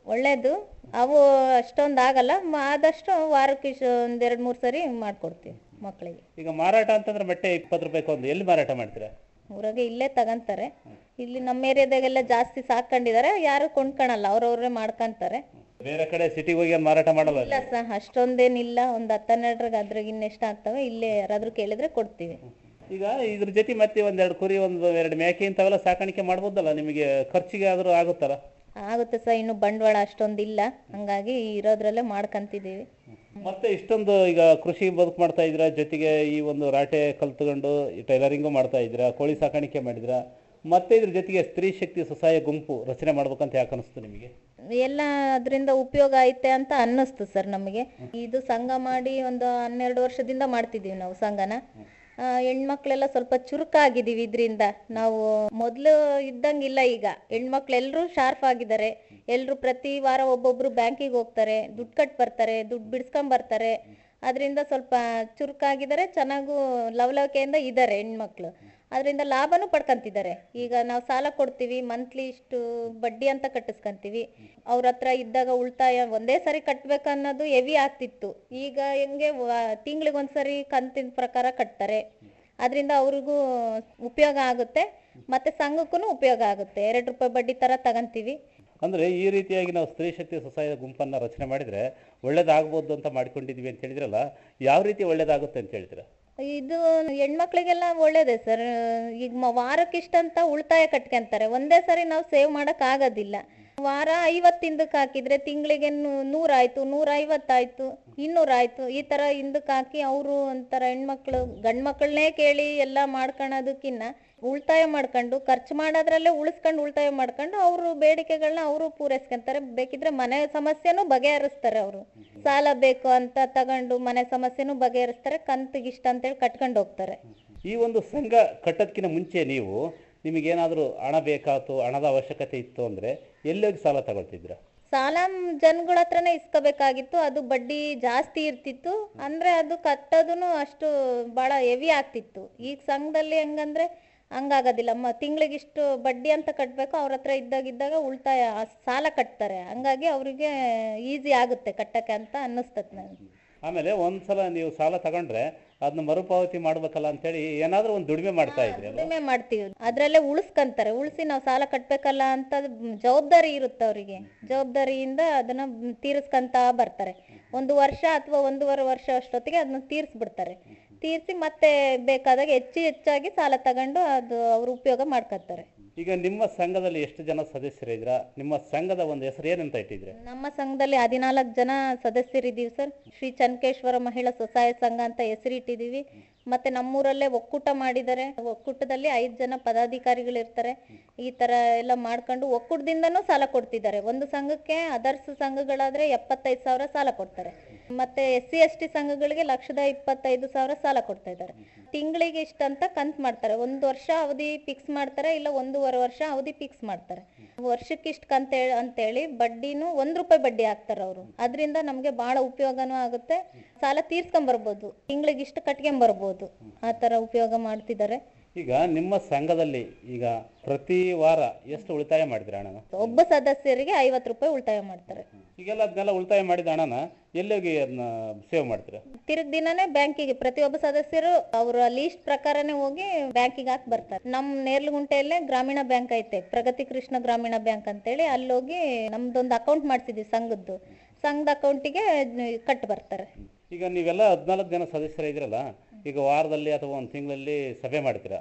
ಒಳ್ಳೇದು ಅವು ಅಷ್ಟೊಂದು ಆಗಲ್ಲ ಮ- ಆದಷ್ಟು ವಾರಕ್ಕೆ ಇಷ್ಟು ಒಂದ್ ಎರಡ್ ಮೂರು ಸರಿ ಮಾಡ್ಕೊಡ್ತೀವಿ ಮಕ್ಕಳಿಗೆ ಈಗ ಮಾರಾಟ ಅಂತಂದ್ರೆ ಮೊಟ್ಟೆ ಇಪ್ಪತ್ತು ರೂಪಾಯಿ ಒಂದು ಎಲ್ಲಿ ಮಾರಾಟ ಮಾಡ್ತೀರಾ ಊರಾಗೆ ಇಲ್ಲೇ ತಗಂತಾರೆ ಇಲ್ಲಿ ನಮ್ಮ ಏರಿಯಾದಾಗೆಲ್ಲ ಜಾಸ್ತಿ ಸಾಕೊಂಡಿದ್ದಾರೆ ಯಾರು ಕೊಂಡ್ಕೊಳಲ್ಲ ಅವ್ರವ್ರೇ ಮಾಡ್ಕೊಂತಾರೆ ಬೇರೆ ಕಡೆ ಸಿಟಿಗೆ ಹೋಗಿ ಏನ್ ಮಾರಾಟ ಮಾಡಲ್ಲ ಇಲ್ಲ ಸರ್ ಅಷ್ಟೊಂದೇನಿಲ್ಲ ಒಂದು ಹತ್ತನ್ನೆರಡ್ರಾಗ ಅದ್ರಾಗ ಇನ್ನೆಷ್ಟು ಆಗ್ತವೆ ಇಲ್ಲೇ ಯಾರಾದ್ರೂ ಕೇಳಿದ್ರೆ ಕೊಡ್ತೀವಿ ಈಗ ಇದ್ರ ಜೊತೆ ಮತ್ತೆ ಒಂದೆರಡು ಕುರಿ ಒಂದು ಎರಡು ಮೇಕೆ ಇಂಥವೆಲ್ಲ ಸಾಕಾಣಿಕೆ ಮಾಡ್ಬೋದಲ್ಲ ನಿಮಗೆ ಖರ್ಚಿಗೆ ಆದ್ರೂ ಆಗುತ್ತಲ್ಲ ಆಗುತ್ತೆ ಸರ್ ಇನ್ನು ಬಂಡವಾಳ ಅಷ್ಟೊಂದಿಲ್ಲ ಹಂಗಾಗಿ ಇರೋದ್ರಲ್ಲೇ ಮಾಡ್ಕೊಂತಿದ್ದೀವಿ ಮತ್ತೆ ಇಷ್ಟೊಂದು ಈಗ ಕೃಷಿ ಬದುಕು ಮಾಡ್ತಾ ಇದ್ರ ಜೊತೆಗೆ ಈ ಒಂದು ರಾಟೆ ಕಲ್ತ್ಕೊಂಡು ಟೈಲರಿಂಗು ಮಾಡ್ತಾ ಇದ್ರ ಕೋಳಿ ಸಾಕಾಣಿಕೆ ಮಾಡಿದ್ರ ಮತ್ತೆ ಇದ್ರ ಜೊತೆಗೆ ಸ್ತ್ರೀ ಶಕ್ತಿ ಸ್ವಸಹಾಯ ಗುಂಪು ರಚನೆ ಮಾಡ್ಬೇಕಂತ ಯಾಕೆ ಅನಿಸ್ತು ನಿಮಗೆ ಎಲ್ಲ ಅದರಿಂದ ಉಪಯೋಗ ಐತೆ ಅಂತ ಅನ್ನಿಸ್ತು ಸರ್ ನಮಗೆ ಇದು ಸಂಘ ಮಾಡಿ ಒಂದು ಹನ್ನೆರಡು ವರ್ಷದಿಂದ ಮಾಡ್ತಿದ್ದೀವಿ ನಾವು ಸಂಘನ ಆ, ಹೆಣ್ಮಕ್ಳೆಲ್ಲ ಸ್ವಲ್ಪ ಚುರುಕಾಗಿದ್ದೀವಿ ಇದರಿಂದ ನಾವು ಮೊದಲು ಇದ್ದಂಗಿಲ್ಲ ಈಗ ಹೆಣ್ಮಕ್ಳು ಎಲ್ಲರೂ ಶಾರ್ಪ್ ಆಗಿದ್ದಾರೆ ಎಲ್ಲರೂ ಪ್ರತಿ ವಾರ ಒಬ್ಬೊಬ್ರು ಬ್ಯಾಂಕಿಗೆ ಹೋಗ್ತಾರೆ ದುಡ್ಡು ಕಟ್ ಬರ್ತಾರೆ ದುಡ್ಡು ಬಿಡಿಸ್ಕೊಂಡ್ ಬರ್ತಾರೆ ಅದರಿಂದ ಸ್ವಲ್ಪ ಚುರುಕಾಗಿದ್ದಾರೆ ಚೆನ್ನಾಗೂ ಲವಲವಿಕೆಯಿಂದ ಇದ್ದಾರೆ ಹೆಣ್ಮಕ್ಳು ಅದರಿಂದ ಲಾಭನೂ ಪಡ್ಕೊಂತಿದ್ದಾರೆ ಈಗ ನಾವು ಸಾಲ ಕೊಡ್ತೀವಿ ಮಂತ್ಲಿ ಇಷ್ಟು ಬಡ್ಡಿ ಅಂತ ಕಟ್ಟಿಸ್ಕೊಂತೀವಿ ಅವ್ರ ಹತ್ರ ಇದ್ದಾಗ ಉಳಿತಾಯ ಒಂದೇ ಸರಿ ಕಟ್ಬೇಕು ಅನ್ನೋದು ಹೆವಿ ಆಗ್ತಿತ್ತು ಈಗ ಹೆಂಗೆ ತಿಂಗಳಿಗೆ ಒಂದ್ಸರಿ ಕಂತಿನ ಪ್ರಕಾರ ಕಟ್ತಾರೆ ಅದರಿಂದ ಅವ್ರಿಗೂ ಉಪಯೋಗ ಆಗುತ್ತೆ ಮತ್ತೆ ಸಂಘಕ್ಕೂ ಉಪಯೋಗ ಆಗುತ್ತೆ ಎರಡು ರೂಪಾಯಿ ಬಡ್ಡಿ ತರ ತಗಂತೀವಿ ಅಂದ್ರೆ ಈ ರೀತಿಯಾಗಿ ನಾವು ಸ್ತ್ರೀ ಶಕ್ತಿ ಸ್ವಸಹಾಯ ಗುಂಪನ್ನ ರಚನೆ ಮಾಡಿದ್ರೆ ಒಳ್ಳೇದಾಗ್ಬೋದು ಅಂತ ಮಾಡ್ಕೊಂಡಿದೀವಿ ಅಂತ ಹೇಳಿದ್ರಲ್ಲ ಯಾವ ರೀತಿ ಒಳ್ಳೇದಾಗುತ್ತೆ ಅಂತ ಹೇಳ್ತೀರಾ ಇದು ಹೆಣ್ಮಕ್ಳಿಗೆಲ್ಲ ಒಳ್ಳೇದೇ ಸರ್ ಈಗ ಮ- ವಾರಕ್ಕಿಷ್ಟಂತ ಉಳಿತಾಯ ಕಟ್ಕೊಂತಾರೆ ಒಂದೇ ಸರಿ ನಾವು ಸೇವ್ ಮಾಡಕ್ ಆಗೋದಿಲ್ಲ ವಾರ ಐವತ್ತು ಹಿಂದಕ್ಕೆ ಹಾಕಿದ್ರೆ ತಿಂಗಳಿಗೆ ನೂರಾಯ್ತು ನೂರ ಐವತ್ತಾಯ್ತು ಇನ್ನೂರಾಯ್ತು ಈ ತರ ಹಿಂದಕ್ಕೆ ಹಾಕಿ ಅವರು ಒಂಥರ ಹೆಣ್ಮಕ್ಳು ಗಂಡ್ ಮಕ್ಕಳನ್ನೇ ಕೇಳಿ ಎಲ್ಲ ಮಾಡ್ಕೊಳೋದಕ್ಕಿನ್ನ ಉಳಿತಾಯ ಮಾಡ್ಕೊಂಡು ಖರ್ಚು ಮಾಡೋದ್ರಲ್ಲೇ ಉಳಿಸ್ಕೊಂಡು ಉಳಿತಾಯ ಮಾಡ್ಕೊಂಡು ಅವರು ಬೇಡಿಕೆಗಳನ್ನ ಅವರು ಪೂರೈಸ್ಕೊಂತಾರೆ ಬೇಕಿದ್ರೆ ಮನೆ ಸಮಸ್ಯೆನೂ ಬಗೆಹರಿಸ್ತಾರೆ ಅವರು ಸಾಲ ಬೇಕು ಅಂತ ತಗೊಂಡು ಮನೆ ಸಮಸ್ಯೆನೂ ಬಗೆಹರಿಸ್ತಾರೆ ಕಂತಿಗೆ ಇಷ್ಟ ಅಂತೇಳಿ ಕಟ್ಕೊಂಡು ಹೋಗ್ತಾರೆ ಈ ಒಂದು ಸಂಘ ಕಟ್ಟೋದಕ್ಕಿಂತ ಮುಂಚೆ ನೀವು ನಿಮಗೇನಾದರೂ ಹಣ ಬೇಕಾಯ್ತು ಹಣದ ಅವಶ್ಯಕತೆ ಇತ್ತು ಅಂದ್ರೆ ಎಲ್ಲಿ ಹೋಗಿ ಸಾಲ ತಗೊಳ್ತಿದ್ರ ಸಾಲ ಜನಗಳ ಹತ್ರನೇ ಇಸ್ಕೋಬೇಕಾಗಿತ್ತು ಅದು ಬಡ್ಡಿ ಜಾಸ್ತಿ ಇರ್ತಿತ್ತು ಅಂದ್ರೆ ಅದು ಕಟ್ಟೋದನ್ನು ಅಷ್ಟು ಬಹಳ ಹೆವಿ ಆಗ್ತಿತ್ತು ಈಗ ಸಂಘದಲ್ಲಿ ಹೆಂಗಂದ್ರೆ ಹಂಗಾಗೋದಿಲ್ಲ ಮ ತಿಂಗಳಿಗಿಷ್ಟು ಬಡ್ಡಿ ಅಂತ ಕಟ್ಟಬೇಕು ಅವ್ರ ಹತ್ರ ಇದ್ದಾಗ ಇದ್ದಾಗ ಉಳಿತಾಯ ಆ ಸಾಲ ಕಟ್ತಾರೆ ಹಂಗಾಗಿ ಅವರಿಗೆ ಈಸಿ ಆಗುತ್ತೆ ಕಟ್ಟಕ್ಕೆ ಅಂತ ಅನ್ನಿಸ್ತದೆ ನನಗೆ ಆಮೇಲೆ ಒಂದ್ಸಲ ನೀವು ಸಾಲ ತಗೊಂಡ್ರೆ ಅದನ್ನ ಮರುಪಾವತಿ ಮಾಡ್ಬೇಕಲ್ಲ ಅಂತೇಳಿ ಏನಾದ್ರೂ ಒಂದು ದುಡಿಮೆ ಮಾಡ್ತಾ ಇದ್ರಿ ಅಲ್ವಾ ದುಡಿಮೆ ಮಾಡ್ತೀವಿ ಅದ್ರಲ್ಲೇ ಉಳಿಸ್ಕೊಂತಾರೆ ಉಳಿಸಿ ನಾವು ಸಾಲ ಕಟ್ಬೇಕಲ್ಲ ಅಂತ ಜವಾಬ್ದಾರಿ ಇರುತ್ತೆ ಅವರಿಗೆ ಜವಾಬ್ದಾರಿಯಿಂದ ಅದನ್ನ ತೀರಿಸ್ಕೊಂತ ಬರ್ತಾರೆ ಒಂದು ವರ್ಷ ಅಥವಾ ಒಂದೂವರೆ ವರ್ಷ ಅಷ್ಟೊತ್ತಿಗೆ ಅದನ್ನ ತೀರಿಸ್ಬಿಡ್ತಾರೆ ತೀರಿಸಿ ಮತ್ತೆ ಬೇಕಾದಾಗ ಹೆಚ್ಚು ಹೆಚ್ಚಾಗಿ ಸಾಲ ತಗೊಂಡು ಅದು ಅವ್ರು ಉಪಯೋಗ ಮಾಡ್ಕೊತಾರೆ ಈಗ ನಿಮ್ಮ ಸಂಘದಲ್ಲಿ ಎಷ್ಟು ಜನ ಸದಸ್ಯರಿದ್ರ ನಿಮ್ಮ ಸಂಘದ ಒಂದು ಹೆಸರು ಏನಂತ ಇಟ್ಟಿದ್ರೆ ನಮ್ಮ ಸಂಘದಲ್ಲಿ ಹದಿನಾಲ್ಕು ಜನ ಸದಸ್ಯರಿದ್ದೀವಿ ಸರ್ ಶ್ರೀ ಚನ್ಕೇಶ್ವರ ಮಹಿಳಾ ಸ್ವಸಹಾಯ ಸಂಘ ಅಂತ ಹೆಸರಿಟ್ಟಿದ್ದೀವಿ ಮತ್ತೆ ನಮ್ಮೂರಲ್ಲೇ ಒಕ್ಕೂಟ ಮಾಡಿದ್ದಾರೆ ಒಕ್ಕೂಟದಲ್ಲಿ ಐದು ಜನ ಪದಾಧಿಕಾರಿಗಳು ಇರ್ತಾರೆ ಈ ತರ ಎಲ್ಲ ಮಾಡ್ಕೊಂಡು ಒಕ್ಕೂಟದಿಂದನೂ ಸಾಲ ಕೊಡ್ತಿದ್ದಾರೆ ಒಂದು ಸಂಘಕ್ಕೆ ಅದರ್ಸ್ ಸಂಘಗಳಾದ್ರೆ ಎಪ್ಪತ್ತೈದು ಸಾವಿರ ಸಾಲ ಕೊಡ್ತಾರೆ ಮತ್ತೆ ಎಸ್ ಸಿ ಎಸ್ ಟಿ ಸಂಘಗಳಿಗೆ ಲಕ್ಷದ ಇಪ್ಪತ್ತೈದು ಸಾವಿರ ಸಾಲ ಕೊಡ್ತಾ ಇದ್ದಾರೆ ತಿಂಗಳಿಗೆ ಇಷ್ಟಂತ ಕಂತ್ ಮಾಡ್ತಾರೆ ಒಂದು ವರ್ಷ ಅವಧಿ ಫಿಕ್ಸ್ ಮಾಡ್ತಾರೆ ಇಲ್ಲ ಒಂದೂವರೆ ವರ್ಷ ಅವಧಿ ಫಿಕ್ಸ್ ಮಾಡ್ತಾರೆ ವರ್ಷಕ್ಕೆ ಇಷ್ಟು ಕಂತ ಅಂತೇಳಿ ಬಡ್ಡಿನೂ ಒಂದ್ ರೂಪಾಯಿ ಬಡ್ಡಿ ಹಾಕ್ತಾರೆ ಅವರು ಅದರಿಂದ ನಮ್ಗೆ ಬಹಳ ಉಪಯೋಗನೂ ಆಗುತ್ತೆ ಸಾಲ ತೀರ್ಸ್ಕೊಂಡ್ ಬರ್ಬೋದು ತಿಂಗಳಿಗೆ ಇಷ್ಟು ಕಟ್ಕೊಂಡ್ ಬರ್ಬೋದು ಆ ತರ ಉಪಯೋಗ ಮಾಡ್ತಿದ್ದಾರೆ ಈಗ ನಿಮ್ಮ ಸಂಘದಲ್ಲಿ ಈಗ ಪ್ರತಿ ವಾರ ಎಷ್ಟು ಉಳಿತಾಯ ಮಾಡಿದ್ರೆ ಹಣನ ಒಬ್ಬ ಸದಸ್ಯರಿಗೆ ಐವತ್ತು ರೂಪಾಯಿ ಉಳಿತಾಯ ಮಾಡ್ತಾರೆ ಈಗೆಲ್ಲ ಅದನ್ನೆಲ್ಲ ಉಳಿತಾಯ ಮಾಡಿದ ಹಣನ ಎಲ್ಲೋಗಿ ಅದನ್ನ ಸೇವ್ ಮಾಡ್ತೀರಾ ತಿರುಗ್ ದಿನನೇ ಬ್ಯಾಂಕಿಗೆ ಪ್ರತಿಯೊಬ್ಬ ಸದಸ್ಯರು ಅವರ ಲೀಸ್ಟ್ ಪ್ರಕಾರನೇ ಹೋಗಿ ಬ್ಯಾಂಕಿಗೆ ಹಾಕಿ ಬರ್ತಾರೆ ನಮ್ ನೇರ್ಲಗುಂಟೆಯಲ್ಲೇ ಗ್ರಾಮೀಣ ಬ್ಯಾಂಕ್ ಐತೆ ಪ್ರಗತಿ ಕೃಷ್ಣ ಗ್ರಾಮೀಣ ಬ್ಯಾಂಕ್ ಅಂತೇಳಿ ಅಲ್ಲೋಗಿ ನಮ್ದೊಂದು ಅಕೌಂಟ್ ಮಾಡ್ಸಿದ್ವಿ ಸಂಘದ್ದು ಸಂಘದ ಅಕೌಂಟಿಗೆ ಕಟ್ ಬರ್ತಾರೆ ಈಗ ನೀವೆಲ್ಲ ಹದಿನಾಲ್ಕು ಜನ ಸದಸ್ಯರು ಇದ್ರಲ್ಲ ಈಗ ವಾರದಲ್ಲಿ ಅಥವಾ ಒಂದು ತಿಂಗಳಲ್ಲಿ ಸಭೆ ಮಾಡ್ತೀರಾ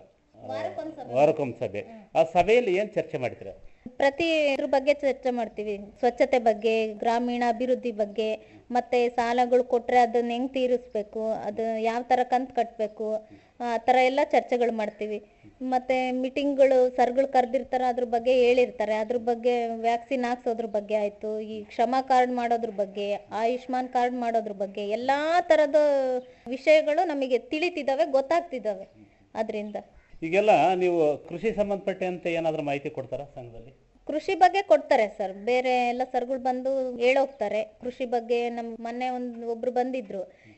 ವಾರಕ್ಕೊಂದು ಸಭೆ ಆ ಸಭೆಯಲ್ಲಿ ಏನ್ ಚರ್ಚೆ ಮಾಡ್ತೀರಾ ಪ್ರತಿ ಇದ್ರ ಬಗ್ಗೆ ಚರ್ಚೆ ಮಾಡ್ತೀವಿ ಸ್ವಚ್ಛತೆ ಬಗ್ಗೆ ಗ್ರಾಮೀಣ ಅಭಿವೃದ್ಧಿ ಬಗ್ಗೆ ಮತ್ತೆ ಸಾಲಗಳು ಕೊಟ್ರೆ ಅದನ್ನ ಹೆಂಗ್ ತೀರಿಸ್ಬೇಕು ಅದು ಯಾವ ತರ ಕಂತ್ ಕಟ್ಬೇಕು ಆ ತರ ಎಲ್ಲ ಚರ್ಚೆಗಳು ಮಾಡ್ತೀವಿ ಮತ್ತೆ ಮೀಟಿಂಗ್ಗಳು ಸರ್ಗಳು ಕರೆದಿರ್ತಾರ ಅದ್ರ ಬಗ್ಗೆ ಹೇಳಿರ್ತಾರೆ ಅದ್ರ ಬಗ್ಗೆ ವ್ಯಾಕ್ಸಿನ್ ಹಾಕ್ಸೋದ್ರ ಬಗ್ಗೆ ಆಯ್ತು ಈ ಕ್ಷಮಾ ಕಾರ್ಡ್ ಮಾಡೋದ್ರ ಬಗ್ಗೆ ಆಯುಷ್ಮಾನ್ ಕಾರ್ಡ್ ಮಾಡೋದ್ರ ಬಗ್ಗೆ ಎಲ್ಲಾ ತರದ ವಿಷಯಗಳು ನಮಗೆ ತಿಳಿತಿದ್ದಾವೆ ಗೊತ್ತಾಗ್ತಿದ್ದಾವೆ ಅದರಿಂದ ಈಗೆಲ್ಲ ನೀವು ಕೃಷಿ ಸಂಬಂಧಪಟ್ಟಂತೆ ಏನಾದ್ರೂ ಮಾಹಿತಿ ಕೊಡ್ತಾರಾ ಸಂಘದಲ್ಲಿ ಕೃಷಿ ಬಗ್ಗೆ ಕೊಡ್ತಾರೆ ಸರ್ ಬೇರೆ ಎಲ್ಲ ಸರ್ಗಳು ಬಂದು ಹೇಳೋಗ್ತಾರೆ ಕೃಷಿ ಬಗ್ಗೆ ನಮ್ ಮೊನ್ನೆ ಒಂದ್ ಒಬ್ರು ಬಂದಿದ್ರು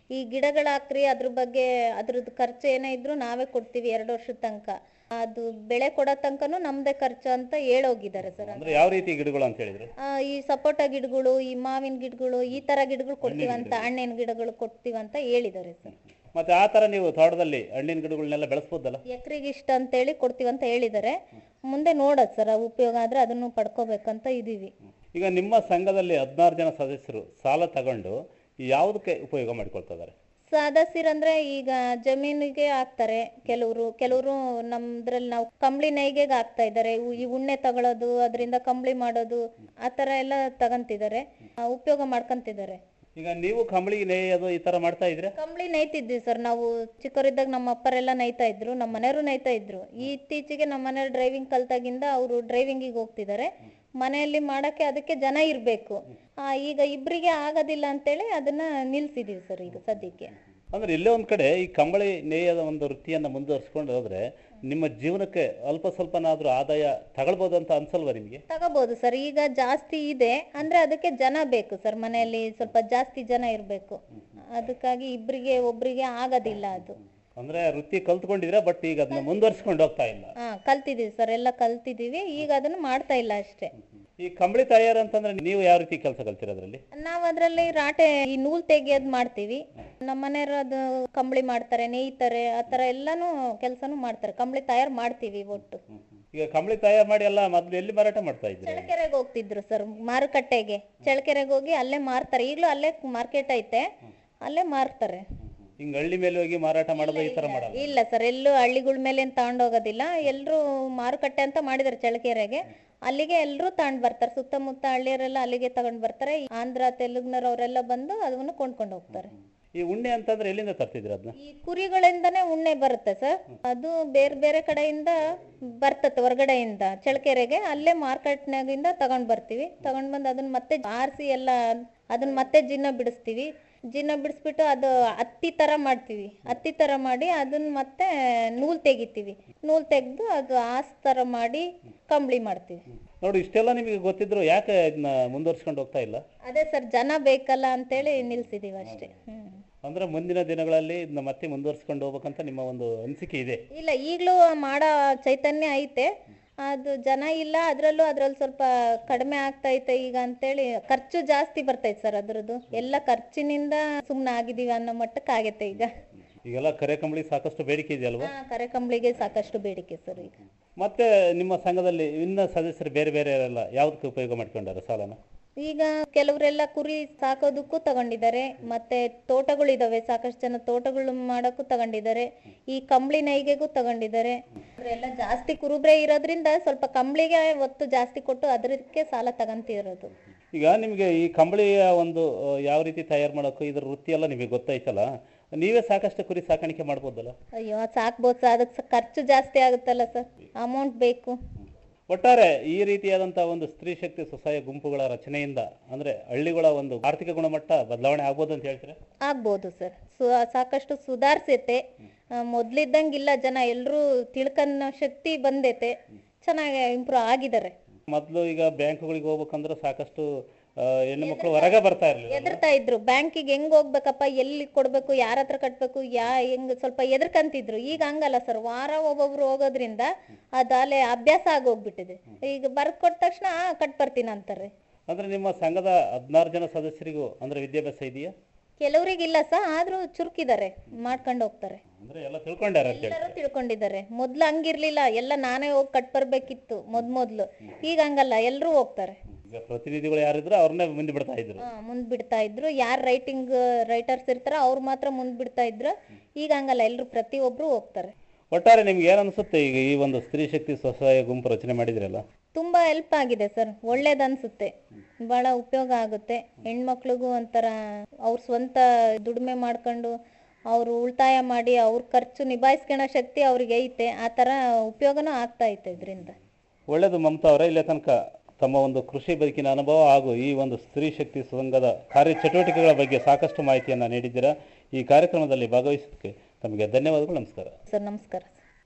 ಈ ಗಿಡಗಳು ಹಾಕ್ರಿ ಅದ್ರ ಬಗ್ಗೆ ಅದ್ರದ್ದು ಖರ್ಚು ಏನೇ ಇದ್ರು ನಾವೇ ಕೊಡ್ತೀವಿ ಎರಡು ವರ್ಷದ ತನಕ ಅದು ಬೆಳೆ ಕೊಡೋ ತನಕನೂ ನಮ್ದೇ ಖರ್ಚು ಅಂತ ಹೇಳೋಗಿದ್ದಾರೆ ಸರ್ ಅಂದ್ರೆ ಯಾವ ರೀತಿ ಗಿಡಗಳು ಅಂತ ಹೇಳಿದ್ರೆ ಆ, ಈ ಸಪೋಟ ಗಿಡಗಳು ಈ ಮಾವಿನ ಗಿಡಗಳು ಈ ತರ ಗಿಡಗಳು ಕೊಡ್ತೀವಂತ ಹಣ್ಣಿನ ಗಿಡಗಳು ಕೊಡ್ತೀವಂತ ಹೇಳಿದ್ದಾರೆ ಸರ್ ಮತ್ತೆ ಆ ತರ ನೀವು ತೋಟದಲ್ಲಿ ಹಣ್ಣಿನ ಗಿಡಗಳನ್ನೆಲ್ಲ ಬೆಳೆಸ್ಬೋದಲ್ಲ ಎಕರೆಗೆ ಇಷ್ಟ ಅಂತೇಳಿ ಕೊಡ್ತೀವಂತ ಹೇಳಿದ್ದಾರೆ ಮುಂದೆ ನೋಡೋದು ಸರ್ ಉಪಯೋಗ ಆದ್ರೆ ಅದನ್ನು ಪಡ್ಕೋಬೇಕಂತ ಇದೀವಿ ಈಗ ನಿಮ್ಮ ಸಂಘದಲ್ಲಿ ಹದಿನಾರು ಜನ ಸದಸ್ಯರು ಸಾಲ ತಗೊಂಡು ಯಾವುದಕ್ಕೆ ಉಪಯೋಗ ಮಾಡಿಕೊಳ್ತಿದ್ದಾರೆ ಸದಸ್ಯರಂದ್ರೆ ಈಗ ಜಮೀನಿಗೆ ಹಾಕ್ತಾರೆ ಕೆಲವರು ಕೆಲವರು ನಮ್ದ್ರಲ್ಲಿ ನಾವು ಕಂಬಳಿ ನೇಯ್ಗೆಗೆ ಹಾಕ್ತಾ ಇದ್ದಾರೆ ಈ ಉಣ್ಣೆ ತಗೊಳ್ಳೋದು ಅದರಿಂದ ಕಂಬಳಿ ಮಾಡೋದು ಆ ತರ ಎಲ್ಲ ತಗಂತಿದ್ದಾರೆ ಆ, ಉಪಯೋಗ ಮಾಡ್ಕೊಂತಿದ್ದಾರೆ ಈಗ ನೀವು ಕಂಬಳಿ ನೇಯೋದು ಈ ತರ ಮಾಡ್ತಾ ಇದ್ರೆ ಕಂಬಳಿ ನೇಯ್ತಿದ್ವಿ ಸರ್ ನಾವು ಚಿಕ್ಕವರಿದ್ದಾಗ ನಮ್ಮ ಅಪ್ಪರೆಲ್ಲ ನೇಯ್ತಾ ಇದ್ರು ನಮ್ಮ ಮನೆಯವರು ನೇಯ್ತಾ ಇದ್ರು ಈ ಇತ್ತೀಚೆಗೆ ನಮ್ಮ ಮನೆಯವ್ರು ಡ್ರೈವಿಂಗ್ ಕಲ್ತಾಗಿಂದ ಅವರು ಡ್ರೈವಿಂಗಿಗೆ ಹೋಗ್ತಿದ್ದಾರೆ ಮನೆಯಲ್ಲಿ ಮಾಡಕ್ಕೆ ಅದಕ್ಕೆ ಜನ ಇರಬೇಕು ಈಗ ಇಬ್ಬರಿಗೆ ಆಗೋದಿಲ್ಲ ಅಂತೇಳಿ ಅದನ್ನ ನಿಲ್ಸಿದೀವಿ ಸರ್ ಈಗ ಸದ್ಯಕ್ಕೆ ಅಂದ್ರೆ ಇಲ್ಲೇ ಒಂದ್ ಕಡೆ ಈ ಕಂಬಳಿ ನೇಯದ ಒಂದು ವೃತ್ತಿಯನ್ನ ಮುಂದುವರಿಸ್ಕೊಂಡು ಹೋದ್ರೆ ನಿಮ್ಮ ಜೀವನಕ್ಕೆ ಅಲ್ಪ ಸ್ವಲ್ಪನಾದ್ರೂ ಆದಾಯ ತಗೊಳ್ಬೋದು ಅಂತ ಅನ್ಸಲ್ವಾ ನಿಮ್ಗೆ ತಗೋಬಹುದು ಸರ್ ಈಗ ಜಾಸ್ತಿ ಇದೆ ಅಂದ್ರೆ ಅದಕ್ಕೆ ಜನ ಬೇಕು ಸರ್ ಮನೆಯಲ್ಲಿ ಸ್ವಲ್ಪ ಜಾಸ್ತಿ ಜನ ಇರಬೇಕು ಅದಕ್ಕಾಗಿ ಇಬ್ಬರಿಗೆ ಒಬ್ರಿಗೆ ಆಗೋದಿಲ್ಲ ಅದು ಅಂದ್ರೆ ವೃತ್ತಿ ಕಲ್ತ್ಕೊಂಡಿದ್ರೆ ಬಟ್ ಈಗ ಅದನ್ನ ಮುಂದುವರಿಸ್ಕೊಂಡು ಹೋಗ್ತಾ ಇಲ್ಲ ಹಾ ಕಲ್ತಿದೀವಿ ಸರ್ ಎಲ್ಲ ಕಲ್ತಿದೀವಿ ಈಗ ಅದನ್ನ ಮಾಡ್ತಾ ಇಲ್ಲ ಅಷ್ಟೇ ಈ ಕಂಬಳಿ ತಯಾರು ಅಂತಂದ್ರೆ ನೀವು ಯಾವ ರೀತಿ ಕೆಲಸ ಕಲ್ತಿರೋದ್ರಲ್ಲಿ ನಾವ್ ಅದ್ರಲ್ಲಿ ರಾಟೆ ಈ ನೂಲ್ ತೆಗಿಯೋದ್ ಮಾಡ್ತೀವಿ ನಮ್ಮ ಮನೆಯವರು ಅದು ಕಂಬಳಿ ಮಾಡ್ತಾರೆ ನೇಯ್ತಾರೆ ಆ ತರ ಎಲ್ಲಾನು ಕೆಲ್ಸನೂ ಮಾಡ್ತಾರೆ ಕಂಬಳಿ ತಯಾರು ಮಾಡ್ತೀವಿ ಒಟ್ಟು ಈಗ ಕಂಬಳಿ ತಯಾರು ಮಾಡಿ ಎಲ್ಲ ಮೊದ್ಲು ಎಲ್ಲಿ ಮಾರಾಟ ಮಾಡ್ತಾ ಇದ್ರಿ ಚಳ್ಳಕೆರೆಗೆ ಹೋಗ್ತಿದ್ರು ಸರ್ ಮಾರುಕಟ್ಟೆಗೆ ಚಳ್ಳಕೆರೆಗೆ ಹೋಗಿ ಅಲ್ಲೇ ಮಾರ್ತಾರೆ ಈಗಲೂ ಅಲ್ಲೇ ಮಾರ್ಕೆಟ್ ಐತೆ ಅಲ್ಲೇ ಮಾರ್ತಾರೆ ಹಿಂಗ್ ಹಳ್ಳಿ ಮೇಲೆ ಹೋಗಿ ಮಾರಾಟ ಮಾಡೋದು ಈ ತರ ಮಾಡಲ್ಲ ಇಲ್ಲ ಸರ್ ಎಲ್ಲೂ ಹಳ್ಳಿಗಳ ಮೇಲೆ ಏನ್ ತಗೊಂಡೋಗೋದಿಲ್ಲ ಎಲ್ಲರೂ ಮಾರುಕಟ್ಟೆ ಅಂತ ಮಾಡಿದ್ದಾರೆ ಚಳ್ಳಕೆರೆಗೆ ಅಲ್ಲಿಗೆ ಎಲ್ಲರೂ ತಗೊಂಡ್ ಬರ್ತಾರೆ ಸುತ್ತಮುತ್ತ ಹಳ್ಳಿಯರೆಲ್ಲ ಅಲ್ಲಿಗೆ ತಗೊಂಡ್ ಬರ್ತಾರೆ ಈ ಆಂಧ್ರ ತೆಲುಗ್ನರ್ ಅವರೆಲ್ಲ ಬಂದು ಅದನ್ನು ಕೊಂಡ್ಕೊಂಡು ಹೋಗ್ತಾರೆ ಈ ಉಣ್ಣೆ ಅಂತಂದ್ರೆ ಎಲ್ಲಿಂದ ತರ್ತಿದ್ರಿ ಅದನ್ನ ಈ ಕುರಿಗಳಿಂದನೇ ಉಣ್ಣೆ ಬರುತ್ತೆ ಸರ್ ಅದು ಬೇರೆ ಬೇರೆ ಕಡೆಯಿಂದ ಬರ್ತತೆ ಹೊರಗಡೆಯಿಂದ ಚಳ್ಳಕೆರೆಗೆ ಅಲ್ಲೇ ಮಾರ್ಕೆಟ್ನಾಗಿಂದ ತಗೊಂಡ್ ಬರ್ತೀವಿ ತಗೊಂಡ್ ಬಂದು ಅದನ್ನ ಮತ್ತೆ ಆರಿಸಿ ಎಲ್ಲ ಅದನ್ನ ಮತ್ತೆ ಜಿನ್ನ ಬಿಡಿಸ್ತೀವಿ ಜಿನ್ನ ಬಿಡಿಸ್ಬಿಟ್ಟು ಅದು ಹತ್ತಿ ತರ ಮಾಡ್ತೀವಿ ಹತ್ತಿ ತರ ಮಾಡಿ ಅದನ್ನ ಮತ್ತೆ ನೂಲ್ ತೆಗಿತೀವಿ ನೂಲ್ ತೆಗೆದು ಅದು ಆಸ್ ತರ ಮಾಡಿ ಕಂಬಳಿ ಮಾಡ್ತೀವಿ ನೋಡಿ ಇಷ್ಟೆಲ್ಲ ನಿಮಗೆ ಗೊತ್ತಿದ್ರು ಯಾಕೆ ಇದನ್ನ ಮುಂದುವರ್ಸ್ಕೊಂಡು ಹೋಗ್ತಾ ಇಲ್ಲ ಅದೇ ಸರ್ ಜನ ಬೇಕಲ್ಲ ಅಂತೇಳಿ ನಿಲ್ಸಿದೀವಿ ಅಷ್ಟೇ ಹ್ಮ್ ಅಂದ್ರೆ ಮುಂದಿನ ದಿನಗಳಲ್ಲಿ ಇದನ್ನ ಮತ್ತೆ ಮುಂದುವರ್ಸ್ಕೊಂಡು ಹೋಗ್ಬೇಕಂತ ನಿಮ್ಮ ಒಂದು ಅನಿಸಿಕೆ ಇದೆ ಇಲ್ಲ ಈಗಲೂ ಮಾಡೋ ಚೈತನ್ಯ ಐತೆ ಅದು ಜನ ಇಲ್ಲ ಅದರಲ್ಲೂ ಅದ್ರಲ್ಲಿ ಸ್ವಲ್ಪ ಕಡಿಮೆ ಆಗ್ತಾ ಐತೆ ಈಗ ಅಂತೇಳಿ ಖರ್ಚು ಜಾಸ್ತಿ ಬರ್ತೈತೆ ಸರ್ ಅದ್ರದ್ದು ಎಲ್ಲ ಖರ್ಚಿನಿಂದ ಸುಮ್ಮನೆ ಆಗಿದೀವಿ ಅನ್ನೋ ಮಟ್ಟಕ್ಕೆ ಆಗೈತೆ ಈಗ ಈಗೆಲ್ಲ ಕರೆ ಕಂಬಳಿ ಸಾಕಷ್ಟು ಬೇಡಿಕೆ ಇದೆಯಲ್ವಾ ಹಾ, ಕರೆಕಂಬಳಿಗೆ ಸಾಕಷ್ಟು ಬೇಡಿಕೆ ಸರ್ ಈಗ ಮತ್ತೆ ನಿಮ್ಮ ಸಂಘದಲ್ಲಿ ಇನ್ನ ಸದಸ್ಯರು ಬೇರೆ ಬೇರೆ ಎಲ್ಲ ಯಾವ್ದಕ್ಕೆ ಉಪಯೋಗ ಮಾಡ್ಕೊಂಡಾರ ಸಾಲನ ಈಗ ಕೆಲವರೆಲ್ಲ ಕುರಿ ಸಾಕೋದಕ್ಕೂ ತಗೊಂಡಿದ್ದಾರೆ ಮತ್ತೆ ತೋಟಗಳಿದಾವೆ ಸಾಕಷ್ಟು ಜನ ತೋಟಗಳು ಮಾಡೋಕ್ಕೂ ತಗೊಂಡಿದ್ದಾರೆ ಈ ಕಂಬಳಿ ನೈಗೆಗೂ ತಗೊಂಡಿದ್ದಾರೆ ಎಲ್ಲ ಜಾಸ್ತಿ ಕುರುಬ್ರೆ ಇರೋದ್ರಿಂದ ಸ್ವಲ್ಪ ಕಂಬಳಿಗೆ ಒತ್ತು ಜಾಸ್ತಿ ಕೊಟ್ಟು ಅದಕ್ಕೆ ಸಾಲ ತಗೊಂತಿರೋದು ಈಗ ನಿಮಗೆ ಈ ಕಂಬಳಿಯ ಒಂದು ಆ, ಯಾವ ರೀತಿ ತಯಾರು ಮಾಡೋಕ್ಕೂ ಇದ್ರ ವೃತ್ತಿ ಎಲ್ಲ ನಿಮಗೆ ಗೊತ್ತಾಯ್ತಲ್ಲ ನೀವೇ ಸಾಕಷ್ಟು ಕುರಿ ಸಾಕಾಣಿಕೆ ಮಾಡ್ಬೋದಲ್ಲ ಅಯ್ಯೋ ಸಾಕ್ಬೋದು ಸರ್ ಅದಕ್ಕೆ ಖರ್ಚು ಜಾಸ್ತಿ ಆಗುತ್ತಲ್ಲ ಸರ್ ಅಮೌಂಟ್ ಬೇಕು ಒಟ್ಟಾರೆ ಈ ರೀತಿಯಾದಂತಹ ಒಂದು ಸ್ತ್ರೀ ಶಕ್ತಿ ಸ್ವಸಹಾಯ ಗುಂಪುಗಳ ರಚನೆಯಿಂದ ಅಂದ್ರೆ ಹಳ್ಳಿಗಳ ಒಂದು ಆರ್ಥಿಕ ಗುಣಮಟ್ಟ ಬದಲಾವಣೆ ಆಗ್ಬೋದು ಅಂತ ಹೇಳ್ತೀರಾ ಆಗ್ಬೋದು ಸರ್ ಸು ಸಾಕಷ್ಟು ಸುಧಾರಿಸೈತೆ ಮೊದ್ಲಿದ್ದಂಗಿಲ್ಲ ಜನ ಎಲ್ಲರೂ ತಿಳ್ಕನ್ನೋ ಶಕ್ತಿ ಬಂದೈತೆ ಚೆನ್ನಾಗಿ ಇಂಪ್ರೂವ್ ಆಗಿದ್ದಾರೆ ಮೊದಲು ಈಗ ಬ್ಯಾಂಕ್ಗಳಿಗೆ ಹೋಗ್ಬೇಕಂದ್ರೆ ಸಾಕಷ್ಟು ಆ, ಹೆಣ್ಣು ಮಕ್ಕಳು ಹೊರಗೆ ಬರ್ತಾ ಇರ್ಲಿಲ್ಲ ಎದುರ್ತಾ ಇದ್ರು ಬ್ಯಾಂಕಿಗೆ ಹೆಂಗ್ ಹೋಗ್ಬೇಕಪ್ಪ ಎಲ್ಲಿ ಕೊಡ್ಬೇಕು ಯಾರ ಹತ್ರ ಕಟ್ಬೇಕು ಯಾ ಹೆಂಗ್ ಸ್ವಲ್ಪ ಎದ್ರಕಂತಿದ್ರು ಈಗ ಹಂಗಲ್ಲ ಸರ್ ವಾರ ಒಬ್ಬೊಬ್ರು ಹೋಗೋದ್ರಿಂದ ಅದು ಅಲ್ಲೇ ಅಭ್ಯಾಸ ಆಗೋಗ್ಬಿಟ್ಟಿದೆ ಈಗ ಬರ್ದ್ ಕೊಟ್ಟ ತಕ್ಷಣ ಆ, ಕಟ್ ಬರ್ತೀನಿ ಅಂತಾರೆ ಅಂದ್ರೆ ನಿಮ್ಮ ಸಂಘದ ಹದಿನಾರು ಜನ ಸದಸ್ಯರಿಗೂ ಅಂದ್ರೆ ವಿದ್ಯಾಭ್ಯಾಸ ಇದೆಯಾ ಕೆಲವ್ರಿಗಿಲ್ಲ ಸಹ ಆದ್ರೂ ಚುರುಕಿದ್ದಾರೆ ಮಾಡ್ಕೊಂಡು ಹೋಗ್ತಾರೆ ಅಂದ್ರೆ ಎಲ್ಲ ತಿಳ್ಕೊಂಡಾರ ಅಂತ ಹೇಳಿ ಎಲ್ಲರೂ ತಿಳ್ಕೊಂಡಿದ್ದಾರೆ ಮೊದ್ಲು ಹಂಗಿರ್ಲಿಲ್ಲ ಎಲ್ಲ ನಾನೇ ಹೋಗಿ ಕಟ್ ಬರ್ಬೇಕಿತ್ತು ಮೊದ್ ಮೊದ್ಲು ಈಗ ಹಂಗಲ್ಲ ಎಲ್ಲರೂ ಹೋಗ್ತಾರೆ ಈಗ ಪ್ರತಿನಿಧಿಗಳು ಯಾರಿದ್ರು ಅವ್ರನ್ನೇ ಮುಂದೆ ಬಿಡ್ತಾ ಇದ್ರು ಹಾ, ಮುಂದ್ ಬಿಡ್ತಾ ಇದ್ರು ಯಾರ್ ರೈಟಿಂಗ್ ರೈಟರ್ಸ್ ಇರ್ತಾರ ಅವ್ರು ಮಾತ್ರ ಮುಂದ್ ಬಿಡ್ತಾ ಇದ್ರು ಈಗ ಹಂಗಲ್ಲ ಎಲ್ರು ಪ್ರತಿಯೊಬ್ರು ಹೋಗ್ತಾರೆ ಒಟ್ಟಾರೆ ನಿಮ್ಗೆ ಏನ್ ಅನ್ಸುತ್ತೆ ಈಗ ಈ ಒಂದು ಸ್ತ್ರೀ ಶಕ್ತಿ ಸ್ವಸಹಾಯ ಗುಂಪು ರಚನೆ ಮಾಡಿದ್ರಲ್ಲ ತುಂಬಾ ಹೆಲ್ಪ್ ಆಗಿದೆ ಸರ್ ಒಳ್ಳೇದ್ ಅನ್ಸುತ್ತೆ ಬಹಳ ಉಪಯೋಗ ಆಗುತ್ತೆ ಹೆಣ್ಮಕ್ಳಿಗೂ ಒಂಥರ ಅವ್ರ ಸ್ವಂತ ದುಡಿಮೆ ಮಾಡ್ಕೊಂಡು ಅವ್ರು ಉಳಿತಾಯ ಮಾಡಿ ಅವ್ರ ಖರ್ಚು ನಿಭಾಯಿಸ್ಕೊಳ್ಳೋ ಶಕ್ತಿ ಅವ್ರಿಗೆ ಐತೆ ಆ ತರ ಉಪಯೋಗನೂ ಆಗ್ತಾ ಐತೆ ಇದರಿಂದ ಒಳ್ಳೇದು ಮಮತಾ ಅವರೇ ಇಲ್ಲೇ ತನಕ ತಮ್ಮ ಒಂದು ಕೃಷಿ ಬದುಕಿನ ಅನುಭವ ಹಾಗೂ ಈ ಒಂದು ಸ್ತ್ರೀ ಶಕ್ತಿ ಸಂಘದ ಕಾರ್ಯಚಟುವಟಿಕೆಗಳ ಬಗ್ಗೆ ಸಾಕಷ್ಟು ಮಾಹಿತಿಯನ್ನು ನೀಡಿದ್ದೀರಾ ಈ ಕಾರ್ಯಕ್ರಮದಲ್ಲಿ ಭಾಗವಹಿಸೋದಕ್ಕೆ ತಮಗೆ ಧನ್ಯವಾದಗಳು ನಮಸ್ಕಾರ ಸರ್ ನಮಸ್ಕಾರ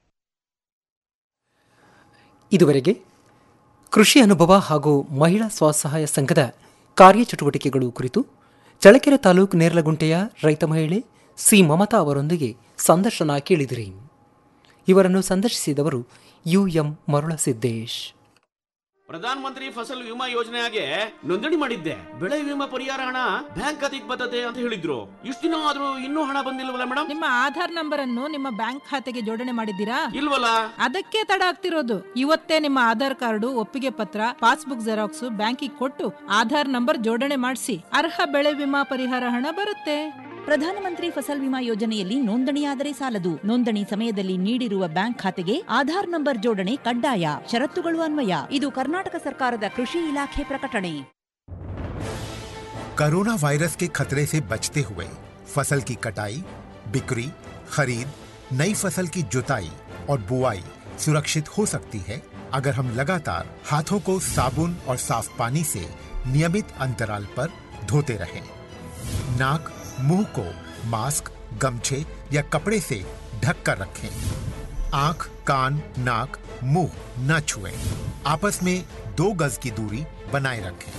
ಇದುವರೆಗೆ ಕೃಷಿ ಅನುಭವ ಹಾಗೂ ಮಹಿಳಾ ಸ್ವಸಹಾಯ ಸಂಘದ ಕಾರ್ಯಚಟುವಟಿಕೆಗಳು ಕುರಿತು ಚಳ್ಳಕೆರೆ ತಾಲೂಕು ನೇರಲಗುಂಟೆಯ ರೈತ ಮಹಿಳೆ ಸಿ ಮಮತಾ ಅವರೊಂದಿಗೆ ಸಂದರ್ಶನ ಕೇಳಿದಿರಿ ಇವರನ್ನು ಸಂದರ್ಶಿಸಿದವರು ಯು ಎಂ ಮರುಳಸಿದ್ದೇಶ್ ಪ್ರಧಾನ ಮಂತ್ರಿ ಫಸಲ್ ವಿಮಾ ಯೋಜನೆಗೆ ನೋಂದಣಿ ಮಾಡಿದ್ದೆ ಬೆಳೆ ವಿಮಾ ಪರಿಹಾರ ಹಣ ಬ್ಯಾಂಕ್ ಖಾತೆಗೆ ಬರ್ತದೆ ಅಂತ ಹೇಳಿದ್ರು ಇಷ್ಟು ದಿನ ಆದ್ರೂ ಇನ್ನೂ ಹಣ ಬಂದಿಲ್ವಲ್ಲ ಮೇಡಮ್ ನಿಮ್ಮ ಆಧಾರ್ ನಂಬರ್ ಅನ್ನು ನಿಮ್ಮ ಬ್ಯಾಂಕ್ ಖಾತೆಗೆ ಜೋಡಣೆ ಮಾಡಿದ್ದೀರಾ ಇಲ್ವಲ್ಲ ಅದಕ್ಕೆ ತಡ ಆಗ್ತಿರೋದು ಇವತ್ತೇ ನಿಮ್ಮ ಆಧಾರ್ ಕಾರ್ಡು ಒಪ್ಪಿಗೆ ಪತ್ರ ಪಾಸ್ಬುಕ್ ಜೆರಾಕ್ಸ್ ಬ್ಯಾಂಕಿಗೆ ಕೊಟ್ಟು ಆಧಾರ್ ನಂಬರ್ ಜೋಡಣೆ ಮಾಡಿಸಿ ಅರ್ಹ ಬೆಳೆ ವಿಮಾ ಪರಿಹಾರ ಹಣ ಬರುತ್ತೆ ಪ್ರಧಾನಮಂತ್ರಿ ಫಸಲ್ ವಿಮಾ ಯೋಜನೆಯಲ್ಲಿ ನೋಂದಣಿಯಾದರೆ ಸಾಲದು ನೋಂದಣಿ ಸಮಯದಲ್ಲಿ ನೀಡಿರುವ ಬ್ಯಾಂಕ್ ಖಾತೆಗೆ ಆಧಾರ್ ನಂಬರ್ ಜೋಡಣೆ ಕಡ್ಡಾಯ ಷರತ್ತುಗಳು ಅನ್ವಯ ಇದು ಕರ್ನಾಟಕ ಸರ್ಕಾರದ ಕೃಷಿ ಇಲಾಖೆ ಪ್ರಕಟಣೆ कोरोना वायरस के खतरे से बचते हुए फसल की कटाई बिक्री खरीद नई फसल की जुताई और बुआई सुरक्षित हो सकती है अगर हम लगातार हाथों को साबुन और साफ पानी से नियमित अंतराल पर धोते रहें नाक मुंह को मास्क गमछे या कपड़े से ढक कर रखें आंख कान नाक मुंह न छुएं आपस में दो गज की दूरी बनाए रखें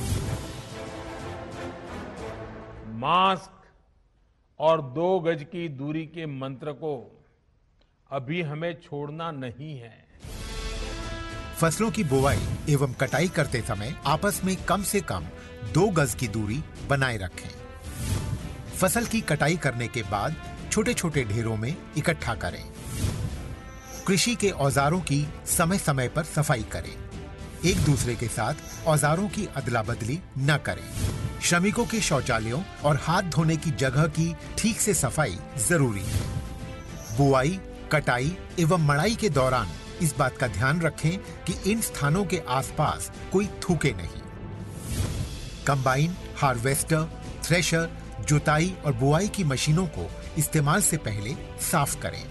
मास्क और दो गज की दूरी के मंत्र को अभी हमें छोड़ना नहीं है फसलों की बुवाई एवं कटाई करते समय आपस में कम से कम दो गज की दूरी बनाए रखें फसल की कटाई करने के बाद छोटे छोटे ढेरों में इकट्ठा करें कृषि के औजारों की समय समय पर सफाई करें एक दूसरे के साथ औजारों की अदला बदली न करें श्रमिकों के शौचालयों और हाथ धोने की जगह की ठीक से सफाई जरूरी है बुआई कटाई एवं मड़ाई के दौरान इस बात का ध्यान रखें कि इन स्थानों के आसपास कोई थूके नहीं कंबाइन हार्वेस्टर थ्रेशर जुताई और बुआई की मशीनों को इस्तेमाल से पहले साफ करें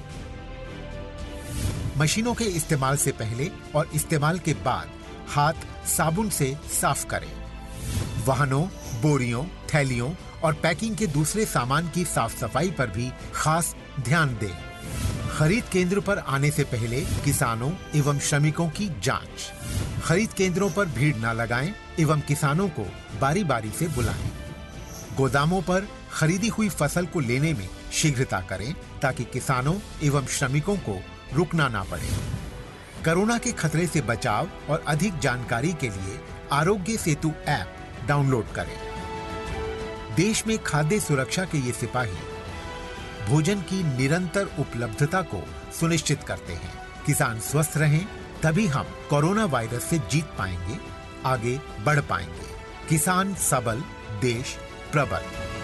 मशीनों के इस्तेमाल से पहले और इस्तेमाल के बाद हाथ साबुन से साफ करें वाहनों बोरियों थैलियों और पैकिंग के दूसरे सामान की साफ सफाई पर भी खास ध्यान दें खरीद केंद्र पर आने से पहले किसानों एवं श्रमिकों की जांच खरीद केंद्रों पर भीड़ न लगाएं एवं किसानों को बारी बारी से बुलाएं गोदामों पर खरीदी हुई फसल को लेने में शीघ्रता करें ताकि किसानों एवं श्रमिकों को रुकना ना पड़े कोरोना के खतरे से बचाव और अधिक जानकारी के लिए आरोग्य सेतु ऐप डाउनलोड करें देश में खाद्य सुरक्षा के ये सिपाही भोजन की निरंतर उपलब्धता को सुनिश्चित करते हैं किसान स्वस्थ रहें तभी हम कोरोना वायरस से जीत पाएंगे आगे बढ़ पाएंगे किसान सबल देश प्रबल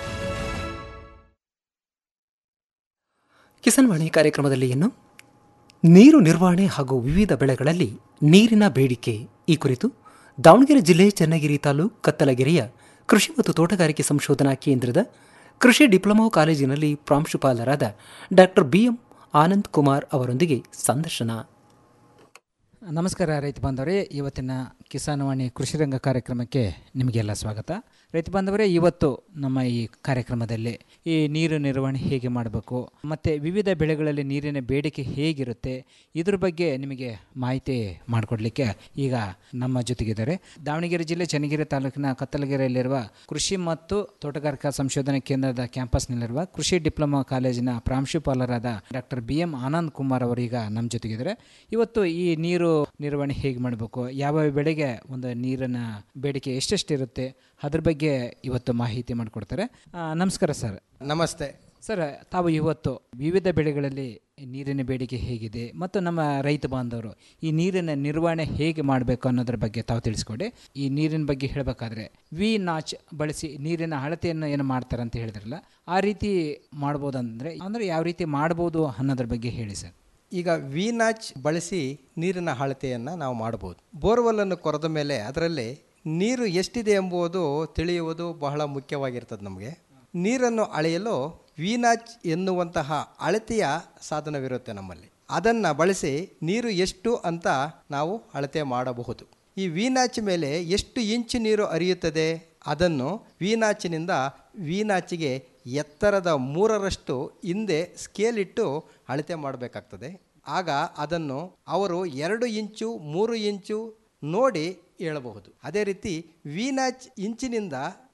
ಕಿಸಾನ್ ವಾಣಿ ಕಾರ್ಯಕ್ರಮದಲ್ಲಿ ಇನ್ನು ನೀರು ನಿರ್ವಹಣೆ ಹಾಗೂ ವಿವಿಧ ಬೆಳೆಗಳಲ್ಲಿ ನೀರಿನ ಬೇಡಿಕೆ ಈ ಕುರಿತು ದಾವಣಗೆರೆ ಜಿಲ್ಲೆ ಚನ್ನಗಿರಿ ತಾಲೂಕು ಕತ್ತಲಗೆರೆಯ ಕೃಷಿ ಮತ್ತು ತೋಟಗಾರಿಕೆ ಸಂಶೋಧನಾ ಕೇಂದ್ರದ ಕೃಷಿ ಡಿಪ್ಲೊಮಾ ಕಾಲೇಜಿನಲ್ಲಿ ಪ್ರಾಂಶುಪಾಲರಾದ doctor B M Anand Kumar ಅವರೊಂದಿಗೆ ಸಂದರ್ಶನ ನಮಸ್ಕಾರ ರೈತ ಬಾಂಧವರೇ ಇವತ್ತಿನ ಕಿಸಾನ್ ವಾಣಿ ಕೃಷಿ ರಂಗ ಕಾರ್ಯಕ್ರಮಕ್ಕೆ ನಿಮಗೆಲ್ಲ ಸ್ವಾಗತ ರೈತ ಬಾಂಧವರೇ ಇವತ್ತು ನಮ್ಮ ಈ ಕಾರ್ಯಕ್ರಮದಲ್ಲಿ ಈ ನೀರು ನಿರ್ವಹಣೆ ಹೇಗೆ ಮಾಡಬೇಕು ಮತ್ತು ವಿವಿಧ ಬೆಳೆಗಳಲ್ಲಿ ನೀರಿನ ಬೇಡಿಕೆ ಹೇಗಿರುತ್ತೆ ಇದ್ರ ಬಗ್ಗೆ ನಿಮಗೆ ಮಾಹಿತಿ ಮಾಡಿಕೊಡ್ಲಿಕ್ಕೆ ಈಗ ನಮ್ಮ ಜೊತೆಗಿದ್ದಾರೆ ದಾವಣಗೆರೆ ಜಿಲ್ಲೆ ಚನ್ನಗಿರಿ ತಾಲೂಕಿನ ಕತ್ತಲಗೆರೆಯಲ್ಲಿರುವ ಕೃಷಿ ಮತ್ತು ತೋಟಗಾರಿಕಾ ಸಂಶೋಧನಾ ಕೇಂದ್ರದ ಕ್ಯಾಂಪಸ್ನಲ್ಲಿರುವ ಕೃಷಿ ಡಿಪ್ಲೊಮಾ ಕಾಲೇಜಿನ ಪ್ರಾಂಶುಪಾಲರಾದ doctor B M Anand Kumar ಅವರು ಈಗ ನಮ್ಮ ಜೊತೆಗಿದ್ದಾರೆ ಇವತ್ತು ಈ ನೀರು ನಿರ್ವಹಣೆ ಹೇಗೆ ಮಾಡಬೇಕು ಯಾವ ಬೆಳೆಗೆ ಒಂದು ನೀರಿನ ಬೇಡಿಕೆ ಎಷ್ಟೆಷ್ಟು ಇರುತ್ತೆ ಅದ್ರ ಬಗ್ಗೆ ಇವತ್ತು ಮಾಹಿತಿ ಮಾಡಿಕೊಡ್ತಾರೆ ಆ, ನಮಸ್ಕಾರ ಸರ್ ನಮಸ್ತೆ ಸರ್ ತಾವು ಇವತ್ತು ವಿವಿಧ ಬೆಳೆಗಳಲ್ಲಿ ನೀರಿನ ಬೇಡಿಕೆ ಹೇಗಿದೆ ಮತ್ತು ನಮ್ಮ ರೈತ ಬಾಂಧವರು ಈ ನೀರಿನ ನಿರ್ವಹಣೆ ಹೇಗೆ ಮಾಡಬೇಕು ಅನ್ನೋದ್ರ ಬಗ್ಗೆ ತಾವು ತಿಳಿಸ್ಕೊಡಿ ಈ ನೀರಿನ ಬಗ್ಗೆ ಹೇಳಬೇಕಾದ್ರೆ ವಿ ನಾಚ್ ಬಳಸಿ ನೀರಿನ ಅಳತೆಯನ್ನು ಏನು ಮಾಡ್ತಾರೆ ಅಂತ ಹೇಳಿದ್ರಲ್ಲ ಆ ರೀತಿ ಮಾಡ್ಬೋದಂದ್ರೆ ಅಂದರೆ ಯಾವ ರೀತಿ ಮಾಡ್ಬೋದು ಅನ್ನೋದ್ರ ಬಗ್ಗೆ ಹೇಳಿ ಸರ್ ಈಗ ವಿನಾಚ್ ಬಳಸಿ ನೀರಿನ ಅಳತೆಯನ್ನು ನಾವು ಮಾಡಬಹುದು ಬೋರ್ವೆಲ್ಲನ್ನು ಕೊರೆದ ಮೇಲೆ ಅದರಲ್ಲಿ ನೀರು ಎಷ್ಟಿದೆ ಎಂಬುದು ತಿಳಿಯುವುದು ಬಹಳ ಮುಖ್ಯವಾಗಿರ್ತದೆ ನಮಗೆ ನೀರನ್ನು ಅಳೆಯಲು ವಿನಾಚ್ ಎನ್ನುವಂತಹ ಅಳತೆಯ ಸಾಧನವಿರುತ್ತೆ ನಮ್ಮಲ್ಲಿ ಅದನ್ನು ಬಳಸಿ ನೀರು ಎಷ್ಟು ಅಂತ ನಾವು ಅಳತೆ ಮಾಡಬಹುದು ಈ ವೀನಾಚ್ ಮೇಲೆ ಎಷ್ಟು ಇಂಚು ನೀರು ಹರಿಯುತ್ತದೆ ಅದನ್ನು ವೀನಾಚಿನಿಂದ ವೀನಾಚಿಗೆ ಎತ್ತರದ ಮೂರರಷ್ಟು ಹಿಂದೆ ಸ್ಕೇಲ್ ಇಟ್ಟು ಅಳತೆ ಮಾಡಬೇಕಾಗ್ತದೆ ಆಗ ಅದನ್ನು ಅವರು ಎರಡು ಇಂಚು ಮೂರು ಇಂಚು ನೋಡಿ ಹೇಳಬಹುದು ಅದೇ ರೀತಿ ವೀನಾಚ್ ಇಂಚಿನಿಂದ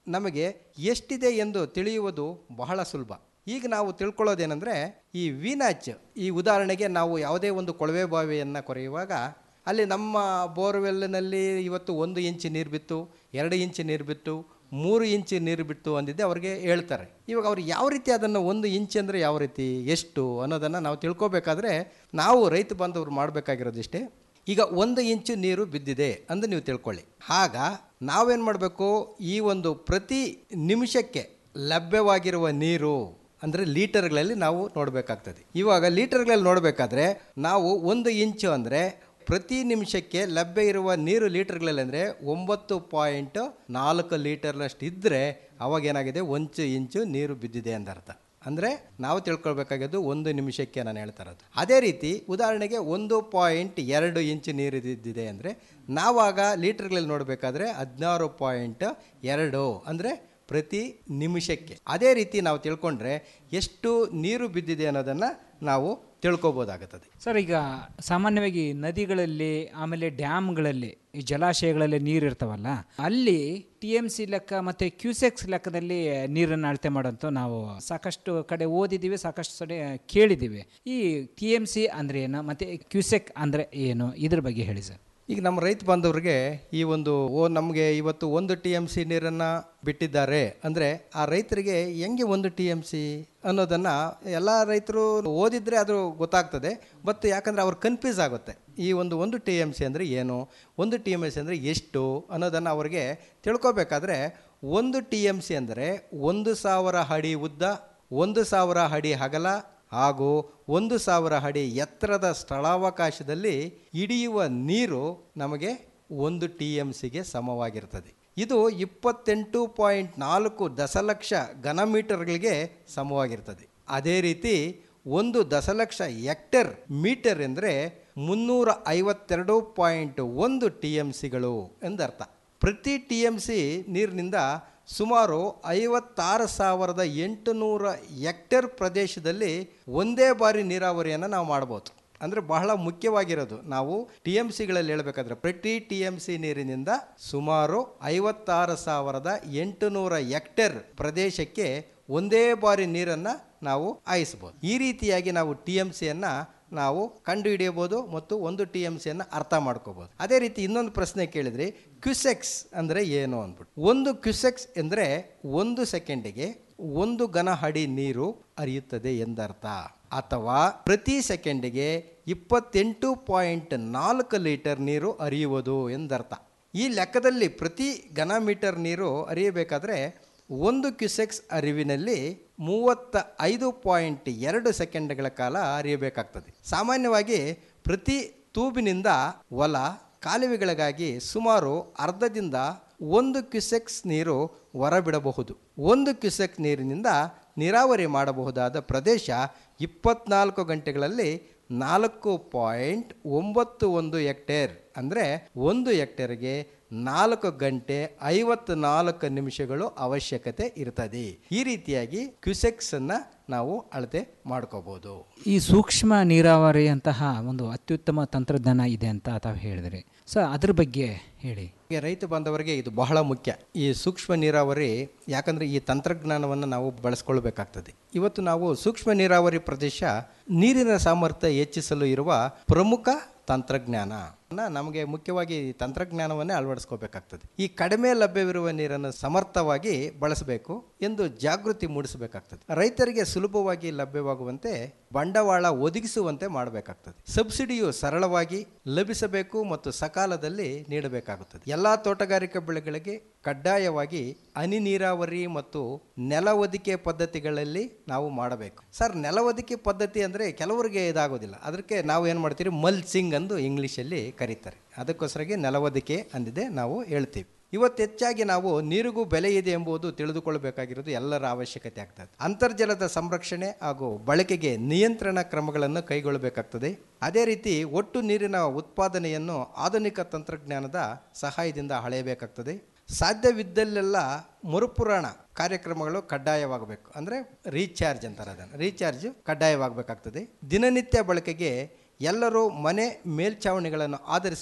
ನಮಗೆ ಎಷ್ಟಿದೆ ಎಂದು ತಿಳಿಯುವುದು ಬಹಳ ಸುಲಭ ಈಗ ನಾವು ತಿಳ್ಕೊಳ್ಳೋದೇನೆಂದರೆ ಈ ವಿನಾಚ್ ಈ ಉದಾಹರಣೆಗೆ ನಾವು ಯಾವುದೇ ಒಂದು ಕೊಳವೆ ಬಾವಿಯನ್ನು ಕೊರೆಯುವಾಗ ಅಲ್ಲಿ ನಮ್ಮ ಬೋರ್ವೆಲ್ನಲ್ಲಿ ಇವತ್ತು ಒಂದು ಇಂಚು ನೀರು ಬಿತ್ತು ಎರಡು ಇಂಚು ನೀರು ಬಿತ್ತು ಮೂರು ಇಂಚು ನೀರು ಬಿತ್ತು ಅಂದಿದ್ದೆ ಅವ್ರಿಗೆ ಹೇಳ್ತಾರೆ ಇವಾಗ ಅವ್ರು ಯಾವ ರೀತಿ ಅದನ್ನು ಒಂದು ಇಂಚ್ ಅಂದರೆ ಯಾವ ರೀತಿ ಎಷ್ಟು ಅನ್ನೋದನ್ನು ನಾವು ತಿಳ್ಕೊಬೇಕಾದ್ರೆ ನಾವು ರೈತ ಬಾಂಧವರು ಮಾಡಬೇಕಾಗಿರೋದಿಷ್ಟೇ ಈಗ ಒಂದು ಇಂಚು ನೀರು ಬಿದ್ದಿದೆ ಅಂತ ನೀವು ತಿಳ್ಕೊಳ್ಳಿ ಆಗ ನಾವೇನು ಮಾಡಬೇಕು ಈ ಒಂದು ಪ್ರತಿ ನಿಮಿಷಕ್ಕೆ ಲಭ್ಯವಾಗಿರುವ ನೀರು ಅಂದರೆ ಲೀಟರ್ಗಳಲ್ಲಿ ನಾವು ನೋಡಬೇಕಾಗ್ತದೆ ಇವಾಗ ಲೀಟರ್ಗಳಲ್ಲಿ ನೋಡಬೇಕಾದ್ರೆ ನಾವು ಒಂದು ಇಂಚು ಅಂದರೆ ಪ್ರತಿ ನಿಮಿಷಕ್ಕೆ ಲಭ್ಯ ಇರುವ ನೀರು ಲೀಟರ್ಗಳಲ್ಲಿ ಅಂದರೆ ಒಂಬತ್ತು ಪಾಯಿಂಟ್ ನಾಲ್ಕು ಲೀಟರ್ನಷ್ಟು ಇದ್ದರೆ ಅವಾಗ ಏನಾಗಿದೆ ಒಂದು ಇಂಚು ನೀರು ಬಿದ್ದಿದೆ ಅಂದರ್ಥ ಅಂದರೆ ನಾವು ತಿಳ್ಕೊಳ್ಬೇಕಾಗಿದ್ದು ಒಂದು ನಿಮಿಷಕ್ಕೆ ನಾನು ಹೇಳ್ತಾ ಇರೋದು ಅದೇ ರೀತಿ ಉದಾಹರಣೆಗೆ ಒಂದು ಪಾಯಿಂಟ್ ಎರಡು ಇಂಚು ನೀರು ಇದ್ದಿದೆ ಅಂದರೆ ನಾವಾಗ ಲೀಟರ್ಗಳಲ್ಲಿ ನೋಡಬೇಕಾದ್ರೆ ಹದಿನಾರು ಪಾಯಿಂಟ್ ಎರಡು ಅಂದರೆ ಪ್ರತಿ ನಿಮಿಷಕ್ಕೆ ಅದೇ ರೀತಿ ನಾವು ತಿಳ್ಕೊಂಡ್ರೆ ಎಷ್ಟು ನೀರು ಬಿದ್ದಿದೆ ಅನ್ನೋದನ್ನು ನಾವು ತಿಳ್ಕೊಬೋದಾಗುತ್ತದೆ ಸರ್ ಈಗ ಸಾಮಾನ್ಯವಾಗಿ ನದಿಗಳಲ್ಲಿ ಆಮೇಲೆ ಡ್ಯಾಮ್ಗಳಲ್ಲಿ ಈ ಜಲಾಶಯಗಳಲ್ಲಿ ನೀರು ಇರ್ತಾವಲ್ಲ ಅಲ್ಲಿ ಟಿ ಎಮ್ ಸಿ ಲೆಕ್ಕ ಮತ್ತು ಕ್ಯೂಸೆಕ್ಸ್ ಲೆಕ್ಕದಲ್ಲಿ ನೀರನ್ನು ಅಳತೆ ಮಾಡೋಂಥ ನಾವು ಸಾಕಷ್ಟು ಕಡೆ ಓದಿದ್ದೀವಿ ಸಾಕಷ್ಟು ಕಡೆ ಕೇಳಿದ್ದೀವಿ ಈ ಟಿ ಎಮ್ ಸಿ ಅಂದರೆ ಏನು ಮತ್ತು ಕ್ಯೂಸೆಕ್ ಅಂದರೆ ಏನು ಇದ್ರ ಬಗ್ಗೆ ಹೇಳಿ ಸರ್ ಈಗ ನಮ್ಮ ರೈತ ಬಾಂಧವರಿಗೆ ಈ ಒಂದು ಓ ನಮಗೆ ಇವತ್ತು ಒಂದು ಟಿ ಎಮ್ ಸಿ ನೀರನ್ನು ಬಿಟ್ಟಿದ್ದಾರೆ ಅಂದರೆ ಆ ರೈತರಿಗೆ ಹೆಂಗೆ ಒಂದು ಟಿ ಎಮ್ ಸಿ ಅನ್ನೋದನ್ನು ಎಲ್ಲ ರೈತರು ಓದಿದರೆ ಅದು ಗೊತ್ತಾಗ್ತದೆ ಬಟ್ ಯಾಕಂದರೆ ಅವ್ರು ಕನ್ಫ್ಯೂಸ್ ಆಗುತ್ತೆ ಈ ಒಂದು ಒಂದು ಟಿ ಎಮ್ ಸಿ ಅಂದರೆ ಏನು ಒಂದು ಟಿ ಎಮ್ ಸಿ ಅಂದರೆ ಎಷ್ಟು ಅನ್ನೋದನ್ನು ಅವರಿಗೆ ತಿಳ್ಕೊಬೇಕಾದ್ರೆ ಒಂದು ಟಿ ಎಮ್ ಸಿ ಅಂದರೆ ಒಂದು ಸಾವಿರ ಅಡಿ ಉದ್ದ ಒಂದು ಸಾವಿರ ಅಡಿ ಅಗಲ ಹಾಗೂ ಒಂದು ಸಾವಿರ ಅಡಿ ಎತ್ತರದ ಸ್ಥಳಾವಕಾಶದಲ್ಲಿ ಹಿಡಿಯುವ ನೀರು ನಮಗೆ ಒಂದು ಟಿ ಎಮ್ ಸಿಗೆ ಸಮವಾಗಿರ್ತದೆ ಇದು ಇಪ್ಪತ್ತೆಂಟು ಪಾಯಿಂಟ್ ನಾಲ್ಕು ದಶಲಕ್ಷ ಘನಮೀಟರ್ಗಳಿಗೆ ಸಮವಾಗಿರ್ತದೆ ಅದೇ ರೀತಿ ಒಂದು ದಶಲಕ್ಷ ಹೆಕ್ಟರ್ ಮೀಟರ್ ಎಂದರೆ ಮುನ್ನೂರ ಐವತ್ತೆರಡು ಪಾಯಿಂಟ್ ಒಂದು ಟಿ ಎಮ್ ಸಿಗಳು ಎಂದರ್ಥ ಪ್ರತಿ ಟಿ ಎಮ್ ಸಿ ನೀರಿನಿಂದ ಸುಮಾರು ಐವತ್ತಾರು ಸಾವಿರದ ಎಂಟುನೂರ ಹೆಕ್ಟೇರ್ ಪ್ರದೇಶದಲ್ಲಿ ಒಂದೇ ಬಾರಿ ನೀರಾವರಿಯನ್ನು ನಾವು ಮಾಡ್ಬೋದು ಅಂದರೆ ಬಹಳ ಮುಖ್ಯವಾಗಿರೋದು ನಾವು ಟಿ ಎಮ್ ಸಿಗಳಲ್ಲಿ ಹೇಳಬೇಕಾದ್ರೆ ಪ್ರತಿ ಟಿ ಎಮ್ ಸಿ ನೀರಿನಿಂದ ಸುಮಾರು ಐವತ್ತಾರು ಸಾವಿರದ ಎಂಟುನೂರ ಹೆಕ್ಟೇರ್ ಪ್ರದೇಶಕ್ಕೆ ಒಂದೇ ಬಾರಿ ನೀರನ್ನು ನಾವು ಹಾಯಿಸ್ಬೋದು ಈ ರೀತಿಯಾಗಿ ನಾವು ಟಿ ಎಮ್ ಸಿಯನ್ನು ನಾವು ಕಂಡುಹಿಡಿಯಬಹುದು ಮತ್ತು ಒಂದು ಟಿ ಎಮ್ ಸಿಯನ್ನು ಅರ್ಥ ಮಾಡ್ಕೋಬೋದು ಅದೇ ರೀತಿ ಇನ್ನೊಂದು ಪ್ರಶ್ನೆ ಕೇಳಿದ್ರಿ ಕ್ಯುಸೆಕ್ಸ್ ಅಂದರೆ ಏನು ಅಂದ್ಬಿಟ್ಟು ಒಂದು ಕ್ಯುಸೆಕ್ಸ್ ಎಂದರೆ ಒಂದು ಸೆಕೆಂಡಿಗೆ ಒಂದು ಘನ ಅಡಿ ನೀರು ಹರಿಯುತ್ತದೆ ಎಂದರ್ಥ ಅಥವಾ ಪ್ರತಿ ಸೆಕೆಂಡಿಗೆ ಇಪ್ಪತ್ತೆಂಟು ಪಾಯಿಂಟ್ ನಾಲ್ಕು ಲೀಟರ್ ನೀರು ಹರಿಯುವುದು ಎಂದರ್ಥ ಈ ಲೆಕ್ಕದಲ್ಲಿ ಪ್ರತಿ ಘನ ಮೀಟರ್ ನೀರು ಹರಿಯಬೇಕಾದ್ರೆ ಒಂದು ಕ್ಯುಸೆಕ್ಸ್ ಅರಿವಿನಲ್ಲಿ ಮೂವತ್ತ ಐದು ಪಾಯಿಂಟ್ ಎರಡು ಸೆಕೆಂಡ್ಗಳ ಕಾಲ ಹರಿಯಬೇಕಾಗ್ತದೆ ಸಾಮಾನ್ಯವಾಗಿ ಪ್ರತಿ ತೂಬಿನಿಂದ ಹೊಲ ಕಾಲುವೆಗಳಿಗಾಗಿ ಸುಮಾರು ಅರ್ಧದಿಂದ ಒಂದು ಕ್ಯುಸೆಕ್ಸ್ ನೀರು ಹೊರಬಿಡಬಹುದು ಒಂದು ಕ್ಯುಸೆಕ್ ನೀರಿನಿಂದ ನೀರಾವರಿ ಮಾಡಬಹುದಾದ ಪ್ರದೇಶ ಇಪ್ಪತ್ನಾಲ್ಕು ಗಂಟೆಗಳಲ್ಲಿ ನಾಲ್ಕು ಪಾಯಿಂಟ್ ಒಂಬತ್ತು ಒಂದು ಹೆಕ್ಟೇರ್ ಅಂದರೆ ಒಂದು ಹೆಕ್ಟೇರ್ಗೆ ನಾಲ್ಕು ಗಂಟೆ ಐವತ್ತು ನಾಲ್ಕು ನಿಮಿಷಗಳು ಅವಶ್ಯಕತೆ ಇರ್ತದೆ ಈ ರೀತಿಯಾಗಿ ಕ್ಯುಸೆಕ್ಸ್ ಅನ್ನ ನಾವು ಅಳತೆ ಮಾಡ್ಕೋಬಹುದು ಈ ಸೂಕ್ಷ್ಮ ನೀರಾವರಿ ಅಂತಹ ಒಂದು ಅತ್ಯುತ್ತಮ ತಂತ್ರಜ್ಞಾನ ಇದೆ ಅಂತ ತಾವು ಹೇಳಿದ್ರಿ ಸೊ ಅದ್ರ ಬಗ್ಗೆ ಹೇಳಿ ಈಗ ರೈತ ಬಾಂಧವರಿಗೆ ಇದು ಬಹಳ ಮುಖ್ಯ ಈ ಸೂಕ್ಷ್ಮ ನೀರಾವರಿ ಯಾಕಂದ್ರೆ ಈ ತಂತ್ರಜ್ಞಾನವನ್ನು ನಾವು ಬಳಸ್ಕೊಳ್ಬೇಕಾಗ್ತದೆ ಇವತ್ತು ನಾವು ಸೂಕ್ಷ್ಮ ನೀರಾವರಿ ಪ್ರದೇಶ ನೀರಿನ ಸಾಮರ್ಥ್ಯ ಹೆಚ್ಚಿಸಲು ಇರುವ ಪ್ರಮುಖ ತಂತ್ರಜ್ಞಾನ ನಮಗೆ ಮುಖ್ಯವಾಗಿ ಈ ತಂತ್ರಜ್ಞಾನವನ್ನೇ ಅಳವಡಿಸ್ಕೋಬೇಕಾಗ್ತದೆ ಈ ಕಡಿಮೆ ಲಭ್ಯವಿರುವ ನೀರನ್ನು ಸಮರ್ಥವಾಗಿ ಬಳಸಬೇಕು ಎಂದು ಜಾಗೃತಿ ಮೂಡಿಸಬೇಕಾಗ್ತದೆ ರೈತರಿಗೆ ಸುಲಭವಾಗಿ ಲಭ್ಯವಾಗುವಂತೆ ಬಂಡವಾಳ ಒದಗಿಸುವಂತೆ ಮಾಡಬೇಕಾಗ್ತದೆ ಸಬ್ಸಿಡಿಯು ಸರಳವಾಗಿ ಲಭಿಸಬೇಕು ಮತ್ತು ಸಕಾಲದಲ್ಲಿ ನೀಡಬೇಕಾಗುತ್ತದೆ ಎಲ್ಲ ತೋಟಗಾರಿಕಾ ಬೆಳೆಗಳಿಗೆ ಕಡ್ಡಾಯವಾಗಿ ಹನಿ ನೀರಾವರಿ ಮತ್ತು ನೆಲ ಒದಿಕೆ ಪದ್ಧತಿಗಳಲ್ಲಿ ನಾವು ಮಾಡಬೇಕು ಸರ್ ನೆಲ ಒದಿಕೆ ಪದ್ಧತಿ ಅಂದರೆ ಕೆಲವರಿಗೆ ಇದಾಗೋದಿಲ್ಲ ಅದಕ್ಕೆ ನಾವು ಏನು ಮಾಡ್ತೀವಿ ಮಲ್ಸಿಂಗ್ ಅಂದು ಇಂಗ್ಲೀಷಲ್ಲಿ ಕರೀತಾರೆ ಅದಕ್ಕೋಸ್ಕರಗೆ ನೆಲ ಒದಿಕೆ ಅಂದಿದೆ ನಾವು ಹೇಳ್ತೀವಿ ಇವತ್ತು ಹೆಚ್ಚಾಗಿ ನಾವು ನೀರಿಗೂ ಬೆಲೆ ಇದೆ ಎಂಬುದು ತಿಳಿದುಕೊಳ್ಳಬೇಕಾಗಿರೋದು ಎಲ್ಲರ ಅವಶ್ಯಕತೆ ಆಗ್ತದೆ ಅಂತರ್ಜಲದ ಸಂರಕ್ಷಣೆ ಹಾಗೂ ಬಳಕೆಗೆ ನಿಯಂತ್ರಣ ಕ್ರಮಗಳನ್ನು ಕೈಗೊಳ್ಳಬೇಕಾಗ್ತದೆ ಅದೇ ರೀತಿ ಒಟ್ಟು ನೀರಿನ ಉತ್ಪಾದನೆಯನ್ನು ಆಧುನಿಕ ತಂತ್ರಜ್ಞಾನದ ಸಹಾಯದಿಂದ ಹಳೆಯಬೇಕಾಗ್ತದೆ ಸಾಧ್ಯವಿದ್ದಲ್ಲೆಲ್ಲ ಮರುಪುರಾಣ ಕಾರ್ಯಕ್ರಮಗಳು ಕಡ್ಡಾಯವಾಗಬೇಕು ಅಂದರೆ ರೀಚಾರ್ಜ್ ಅಂತಾರೆ ಅದನ್ನು ರೀಚಾರ್ಜ್ ಕಡ್ಡಾಯವಾಗಬೇಕಾಗ್ತದೆ ದಿನನಿತ್ಯ ಬಳಕೆಗೆ ಎಲ್ಲರೂ ಮನೆ ಮೇಲ್ಛಾವಣಿಗಳನ್ನು ಆಧರಿಸಿ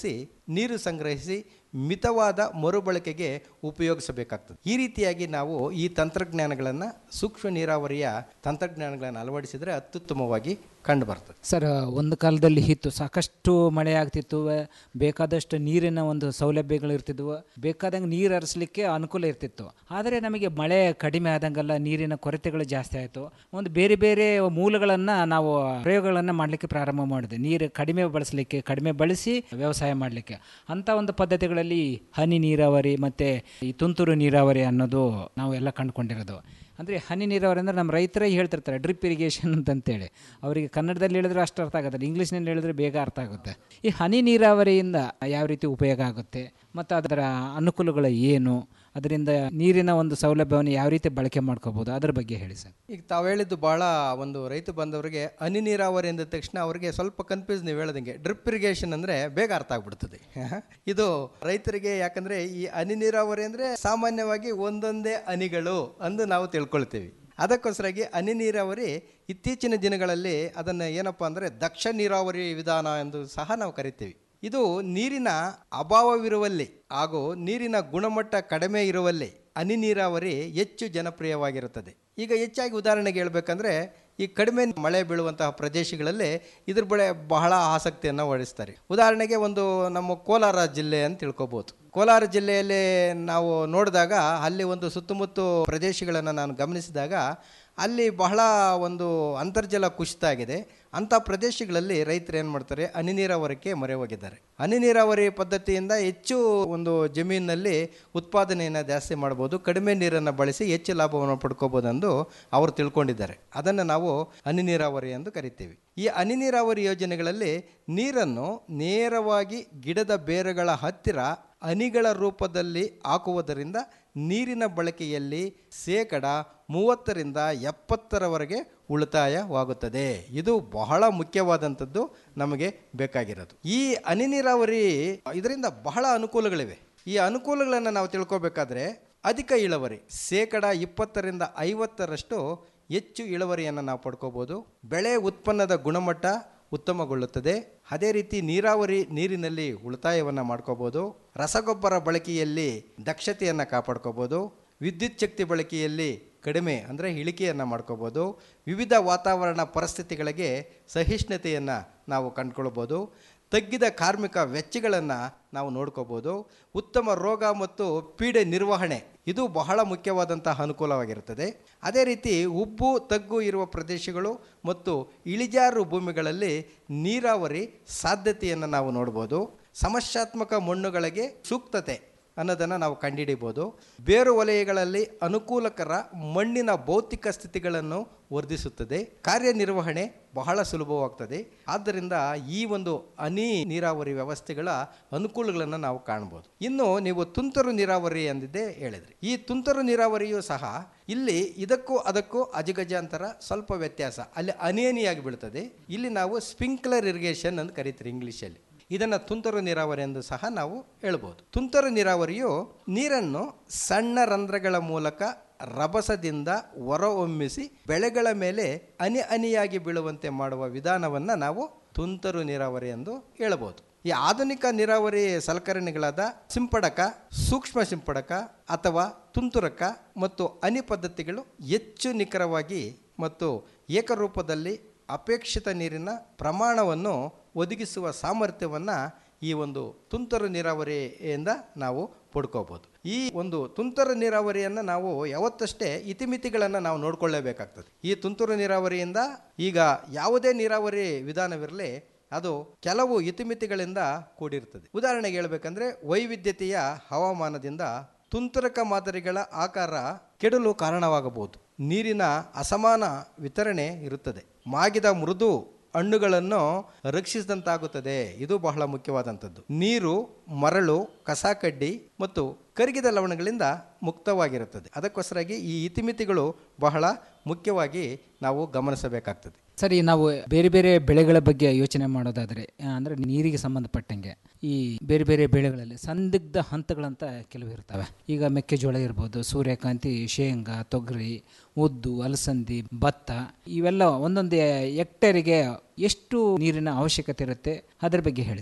ನೀರು ಸಂಗ್ರಹಿಸಿ ಮಿತವಾದ ಮರುಬಳಕೆಗೆ ಉಪಯೋಗಿಸಬೇಕಾಗ್ತದೆ ಈ ರೀತಿಯಾಗಿ ನಾವು ಈ ತಂತ್ರಜ್ಞಾನಗಳನ್ನು ಸೂಕ್ಷ್ಮ ನೀರಾವರಿಯ ತಂತ್ರಜ್ಞಾನಗಳನ್ನು ಅಳವಡಿಸಿದರೆ ಅತ್ಯುತ್ತಮವಾಗಿ ಕಂಡು ಬರ್ತದೆ ಸರ್ ಒಂದು ಕಾಲದಲ್ಲಿ ಇತ್ತು ಸಾಕಷ್ಟು ಮಳೆ ಆಗ್ತಿತ್ತು ಬೇಕಾದಷ್ಟು ನೀರಿನ ಒಂದು ಸೌಲಭ್ಯಗಳು ಇರ್ತಿದ್ವು ಬೇಕಾದಂಗೆ ನೀರು ಹರಿಸ್ಲಿಕ್ಕೆ ಅನುಕೂಲ ಇರ್ತಿತ್ತು ಆದರೆ ನಮಗೆ ಮಳೆ ಕಡಿಮೆ ಆದಂಗೆಲ್ಲ ನೀರಿನ ಕೊರತೆಗಳು ಜಾಸ್ತಿ ಆಯಿತು ಒಂದು ಬೇರೆ ಬೇರೆ ಮೂಲಗಳನ್ನು ನಾವು ಪ್ರಯೋಗಗಳನ್ನು ಮಾಡಲಿಕ್ಕೆ ಪ್ರಾರಂಭ ಮಾಡಿದೆ ನೀರು ಕಡಿಮೆ ಬಳಸಲಿಕ್ಕೆ ಕಡಿಮೆ ಬಳಸಿ ವ್ಯವಸಾಯ ಮಾಡಲಿಕ್ಕೆ ಅಂಥ ಒಂದು ಪದ್ಧತಿಗಳಲ್ಲಿ ಹನಿ ನೀರಾವರಿ ಮತ್ತು ಈ ತುಂತುರು ನೀರಾವರಿ ಅನ್ನೋದು ನಾವು ಎಲ್ಲ ಕಂಡುಕೊಂಡಿರೋದು ಅಂದರೆ ಹನಿ ನೀರಾವರಿ ಅಂದರೆ ನಮ್ಮ ರೈತರೇ ಹೇಳ್ತಿರ್ತಾರೆ ಡ್ರಿಪ್ ಇರಿಗೇಷನ್ ಅಂತಂತೇಳಿ ಅವರಿಗೆ ಕನ್ನಡದಲ್ಲಿ ಹೇಳಿದ್ರೆ ಅಷ್ಟು ಅರ್ಥ ಆಗೋದಿಲ್ಲ ಇಂಗ್ಲೀಷ್ನಲ್ಲಿ ಹೇಳಿದ್ರೆ ಬೇಗ ಅರ್ಥ ಆಗುತ್ತೆ ಈ ಹನಿ ನೀರಾವರಿಯಿಂದ ಯಾವ ರೀತಿ ಉಪಯೋಗ ಆಗುತ್ತೆ ಮತ್ತು ಅದರ ಅನುಕೂಲಗಳು ಏನು ಅದರಿಂದ ನೀರಿನ ಒಂದು ಸೌಲಭ್ಯವನ್ನು ಯಾವ ರೀತಿ ಬಳಕೆ ಮಾಡ್ಕೋಬೋದು ಅದ್ರ ಬಗ್ಗೆ ಹೇಳಿ ಸರ್ ಈಗ ತಾವು ಹೇಳಿದ್ದು ಭಾಳ ಒಂದು ರೈತ ಬಂದವರಿಗೆ ಹನಿ ನೀರಾವರಿ ಅಂದ ತಕ್ಷಣ ಅವರಿಗೆ ಸ್ವಲ್ಪ ಕನ್ಫ್ಯೂಸ್ ನೀವು ಹೇಳೋದಂಗೆ ಡ್ರಿಪ್ ಇರಿಗೇಷನ್ ಅಂದರೆ ಬೇಗ ಅರ್ಥ ಆಗ್ಬಿಡ್ತದೆ ಇದು ರೈತರಿಗೆ ಯಾಕಂದರೆ ಈ ಹನಿ ನೀರಾವರಿ ಅಂದರೆ ಸಾಮಾನ್ಯವಾಗಿ ಒಂದೊಂದೇ ಹನಿಗಳು ಅಂದು ನಾವು ತಿಳ್ಕೊಳ್ತೀವಿ ಅದಕ್ಕೋಸ್ಕರಾಗಿ ಹನಿ ನೀರಾವರಿ ಇತ್ತೀಚಿನ ದಿನಗಳಲ್ಲಿ ಅದನ್ನು ಏನಪ್ಪ ಅಂದರೆ ದಕ್ಷ ನೀರಾವರಿ ವಿಧಾನ ಎಂದು ಸಹ ನಾವು ಕರಿತೀವಿ ಇದು ನೀರಿನ ಅಭಾವವಿರುವಲ್ಲಿ ಹಾಗೂ ನೀರಿನ ಗುಣಮಟ್ಟ ಕಡಿಮೆ ಇರುವಲ್ಲಿ ಹನಿ ನೀರಾವರಿ ಹೆಚ್ಚು ಜನಪ್ರಿಯವಾಗಿರುತ್ತದೆ ಈಗ ಹೆಚ್ಚಾಗಿ ಉದಾಹರಣೆಗೆ ಹೇಳ್ಬೇಕಂದ್ರೆ ಈ ಕಡಿಮೆ ಮಳೆ ಬೀಳುವಂತಹ ಪ್ರದೇಶಗಳಲ್ಲಿ ಇದ್ರ ಬಳೆ ಬಹಳ ಆಸಕ್ತಿಯನ್ನು ವಹಿಸ್ತಾರೆ ಉದಾಹರಣೆಗೆ ಒಂದು ನಮ್ಮ ಕೋಲಾರ ಜಿಲ್ಲೆ ಅಂತ ತಿಳ್ಕೊಬೋದು ಕೋಲಾರ ಜಿಲ್ಲೆಯಲ್ಲಿ ನಾವು ನೋಡಿದಾಗ ಅಲ್ಲಿ ಒಂದು ಸುತ್ತಮುತ್ತ ಪ್ರದೇಶಗಳನ್ನು ನಾನು ಗಮನಿಸಿದಾಗ ಅಲ್ಲಿ ಬಹಳ ಒಂದು ಅಂತರ್ಜಲ ಕುಸಿತ ಆಗಿದೆ ಅಂಥ ಪ್ರದೇಶಗಳಲ್ಲಿ ರೈತರು ಏನು ಮಾಡ್ತಾರೆ ಹನಿ ನೀರಾವರಿಗೆ ಮೊರೆ ಹೋಗಿದ್ದಾರೆ ಹನಿ ನೀರಾವರಿ ಪದ್ಧತಿಯಿಂದ ಹೆಚ್ಚು ಒಂದು ಜಮೀನಿನಲ್ಲಿ ಉತ್ಪಾದನೆಯನ್ನು ಜಾಸ್ತಿ ಮಾಡ್ಬೋದು ಕಡಿಮೆ ನೀರನ್ನು ಬಳಸಿ ಹೆಚ್ಚು ಲಾಭವನ್ನು ಪಡ್ಕೋಬೋದು ಎಂದು ಅವರು ತಿಳ್ಕೊಂಡಿದ್ದಾರೆ ಅದನ್ನು ನಾವು ಹನಿ ನೀರಾವರಿ ಎಂದು ಕರಿತೀವಿ ಈ ಹನಿ ನೀರಾವರಿ ಯೋಜನೆಗಳಲ್ಲಿ ನೀರನ್ನು ನೇರವಾಗಿ ಗಿಡದ ಬೇರುಗಳ ಹತ್ತಿರ ಹನಿಗಳ ರೂಪದಲ್ಲಿ ಹಾಕುವುದರಿಂದ ನೀರಿನ ಬಳಕೆಯಲ್ಲಿ ಶೇಕಡ ಮೂವತ್ತರಿಂದ ಎಪ್ಪತ್ತರವರೆಗೆ ಉಳಿತಾಯವಾಗುತ್ತದೆ ಇದು ಬಹಳ ಮುಖ್ಯವಾದಂಥದ್ದು ನಮಗೆ ಬೇಕಾಗಿರೋದು ಈ ಹನಿ ನೀರಾವರಿ ಇದರಿಂದ ಬಹಳ ಅನುಕೂಲಗಳಿವೆ ಈ ಅನುಕೂಲಗಳನ್ನು ನಾವು ತಿಳ್ಕೊಬೇಕಾದ್ರೆ ಅಧಿಕ ಇಳುವರಿ ಶೇಕಡ ಇಪ್ಪತ್ತರಿಂದ ಐವತ್ತರಷ್ಟು ಹೆಚ್ಚು ಇಳುವರಿಯನ್ನು ನಾವು ಪಡ್ಕೋಬೋದು ಬೆಳೆ ಉತ್ಪನ್ನದ ಗುಣಮಟ್ಟ ಉತ್ತಮಗೊಳ್ಳುತ್ತದೆ ಅದೇ ರೀತಿ ನೀರಾವರಿ ನೀರಿನಲ್ಲಿ ಉಳಿತಾಯವನ್ನು ಮಾಡ್ಕೋಬೋದು ರಸಗೊಬ್ಬರ ಬಳಕೆಯಲ್ಲಿ ದಕ್ಷತೆಯನ್ನು ಕಾಪಾಡ್ಕೋಬೋದು ವಿದ್ಯುತ್ ಶಕ್ತಿ ಬಳಕೆಯಲ್ಲಿ ಕಡಿಮೆ ಅಂದರೆ ಇಳಿಕೆಯನ್ನು ಮಾಡ್ಕೋಬೋದು ವಿವಿಧ ವಾತಾವರಣ ಪರಿಸ್ಥಿತಿಗಳಿಗೆ ಸಹಿಷ್ಣುತೆಯನ್ನು ನಾವು ಕಂಡುಕೊಳ್ಬೋದು ತಗ್ಗಿದ ಕಾರ್ಮಿಕ ವೆಚ್ಚಗಳನ್ನು ನಾವು ನೋಡ್ಕೋಬೋದು ಉತ್ತಮ ರೋಗ ಮತ್ತು ಪೀಡೆ ನಿರ್ವಹಣೆ ಇದು ಬಹಳ ಮುಖ್ಯವಾದಂತಹ ಅನುಕೂಲವಾಗಿರುತ್ತದೆ ಅದೇ ರೀತಿ ಉಬ್ಬು ತಗ್ಗು ಇರುವ ಪ್ರದೇಶಗಳು ಮತ್ತು ಇಳಿಜಾರು ಭೂಮಿಗಳಲ್ಲಿ ನೀರಾವರಿ ಸಾಧ್ಯತೆಯನ್ನು ನಾವು ನೋಡ್ಬೋದು ಸಮಸ್ಯಾತ್ಮಕ ಮಣ್ಣುಗಳಿಗೆ ಸೂಕ್ತತೆ ಅನ್ನೋದನ್ನು ನಾವು ಕಂಡುಹಿಡಿಬೋದು ಬೇರು ವಲಯಗಳಲ್ಲಿ ಅನುಕೂಲಕರ ಮಣ್ಣಿನ ಭೌತಿಕ ಸ್ಥಿತಿಗಳನ್ನು ವರ್ಧಿಸುತ್ತದೆ ಕಾರ್ಯನಿರ್ವಹಣೆ ಬಹಳ ಸುಲಭವಾಗ್ತದೆ ಆದ್ದರಿಂದ ಈ ಒಂದು ಹನಿ ನೀರಾವರಿ ವ್ಯವಸ್ಥೆಗಳ ಅನುಕೂಲಗಳನ್ನು ನಾವು ಕಾಣ್ಬೋದು ಇನ್ನು ನೀವು ತುಂತುರು ನೀರಾವರಿ ಎಂದಿದ್ದೇ ಹೇಳಿದ್ರಿ ಈ ತುಂತುರು ನೀರಾವರಿಯೂ ಸಹ ಇಲ್ಲಿ ಇದಕ್ಕೂ ಅದಕ್ಕೂ ಅಜಗಜಾಂತರ ಸ್ವಲ್ಪ ವ್ಯತ್ಯಾಸ ಅಲ್ಲಿ ಹನಿ ಹನಿಯಾಗಿ ಬೀಳ್ತದೆ ಇಲ್ಲಿ ನಾವು ಸ್ಪ್ರಿಂಕ್ಲರ್ ಇರಿಗೇಷನ್ ಅಂತ ಕರಿತೀರಿ ಇಂಗ್ಲೀಷಲ್ಲಿ ಇದನ್ನು ತುಂತುರು ನೀರಾವರಿ ಎಂದು ಸಹ ನಾವು ಹೇಳ್ಬೋದು ತುಂತುರು ನೀರಾವರಿಯು ನೀರನ್ನು ಸಣ್ಣ ರಂಧ್ರಗಳ ಮೂಲಕ ರಭಸದಿಂದ ಹೊರಹೊಮ್ಮಿಸಿ ಬೆಳೆಗಳ ಮೇಲೆ ಹನಿ ಹನಿಯಾಗಿ ಬೀಳುವಂತೆ ಮಾಡುವ ವಿಧಾನವನ್ನು ನಾವು ತುಂತುರು ನೀರಾವರಿ ಎಂದು ಹೇಳಬಹುದು ಈ ಆಧುನಿಕ ನೀರಾವರಿ ಸಲಕರಣೆಗಳಾದ ಸಿಂಪಡಕ ಸೂಕ್ಷ್ಮ ಸಿಂಪಡಕ ಅಥವಾ ತುಂತುರಕ ಮತ್ತು ಹನಿ ಪದ್ಧತಿಗಳು ಹೆಚ್ಚು ನಿಖರವಾಗಿ ಮತ್ತು ಏಕರೂಪದಲ್ಲಿ ಅಪೇಕ್ಷಿತ ನೀರಿನ ಪ್ರಮಾಣವನ್ನು ಒದಗಿಸುವ ಸಾಮರ್ಥ್ಯವನ್ನು ಈ ಒಂದು ತುಂತುರು ನೀರಾವರಿಯಿಂದ ನಾವು ಪಡ್ಕೋಬೋದು ಈ ಒಂದು ತುಂತುರು ನೀರಾವರಿಯನ್ನು ನಾವು ಯಾವತ್ತಷ್ಟೇ ಇತಿಮಿತಿಗಳನ್ನು ನಾವು ನೋಡ್ಕೊಳ್ಳೇಬೇಕಾಗ್ತದೆ ಈ ತುಂತುರು ನೀರಾವರಿಯಿಂದ ಈಗ ಯಾವುದೇ ನೀರಾವರಿ ವಿಧಾನವಿರಲಿ ಅದು ಕೆಲವು ಇತಿಮಿತಿಗಳಿಂದ ಕೂಡಿರ್ತದೆ ಉದಾಹರಣೆಗೆ ಹೇಳ್ಬೇಕಂದ್ರೆ ವೈವಿಧ್ಯತೆಯ ಹವಾಮಾನದಿಂದ ತುಂತುರಕ ಮಾದರಿಗಳ ಆಕಾರ ಕೆಡಲು ಕಾರಣವಾಗಬಹುದು ನೀರಿನ ಅಸಮಾನ ವಿತರಣೆ ಇರುತ್ತದೆ ಮಾಗಿದ ಮೃದು ಹಣ್ಣುಗಳನ್ನು ರಕ್ಷಿಸಿದಂತಾಗುತ್ತದೆ ಇದು ಬಹಳ ಮುಖ್ಯವಾದಂಥದ್ದು ನೀರು ಮರಳು ಕಸಾಕಡ್ಡಿ ಮತ್ತು ಕರಗಿದ ಲವಣಗಳಿಂದ ಮುಕ್ತವಾಗಿರುತ್ತದೆ ಅದಕ್ಕೋಸ್ಕರಾಗಿ ಈ ಇತಿಮಿತಿಗಳು ಬಹಳ ಮುಖ್ಯವಾಗಿ ನಾವು ಗಮನಿಸಬೇಕಾಗ್ತದೆ ಸರಿ ನಾವು ಬೇರೆ ಬೇರೆ ಬೆಳೆಗಳ ಬಗ್ಗೆ ಯೋಚನೆ ಮಾಡೋದಾದರೆ ಅಂದರೆ ನೀರಿಗೆ ಸಂಬಂಧಪಟ್ಟಂಗೆ ಈ ಬೇರೆ ಬೇರೆ ಬೆಳೆಗಳಲ್ಲಿ ಸಂದಿಗ್ಧ ಹಂತಗಳಂತ ಕೆಲವು ಇರ್ತವೆ ಈಗ ಮೆಕ್ಕೆಜೋಳ ಇರ್ಬೋದು ಸೂರ್ಯಕಾಂತಿ ಶೇಂಗಾ ತೊಗರಿ ಉದ್ದು ಅಲಸಂದಿ ಭತ್ತ ಇವೆಲ್ಲ ಒಂದೊಂದು ಹೆಕ್ಟೇರಿಗೆ ಎಷ್ಟು ನೀರಿನ ಅವಶ್ಯಕತೆ ಇರುತ್ತೆ ಅದ್ರ ಬಗ್ಗೆ ಹೇಳಿ ಸರ್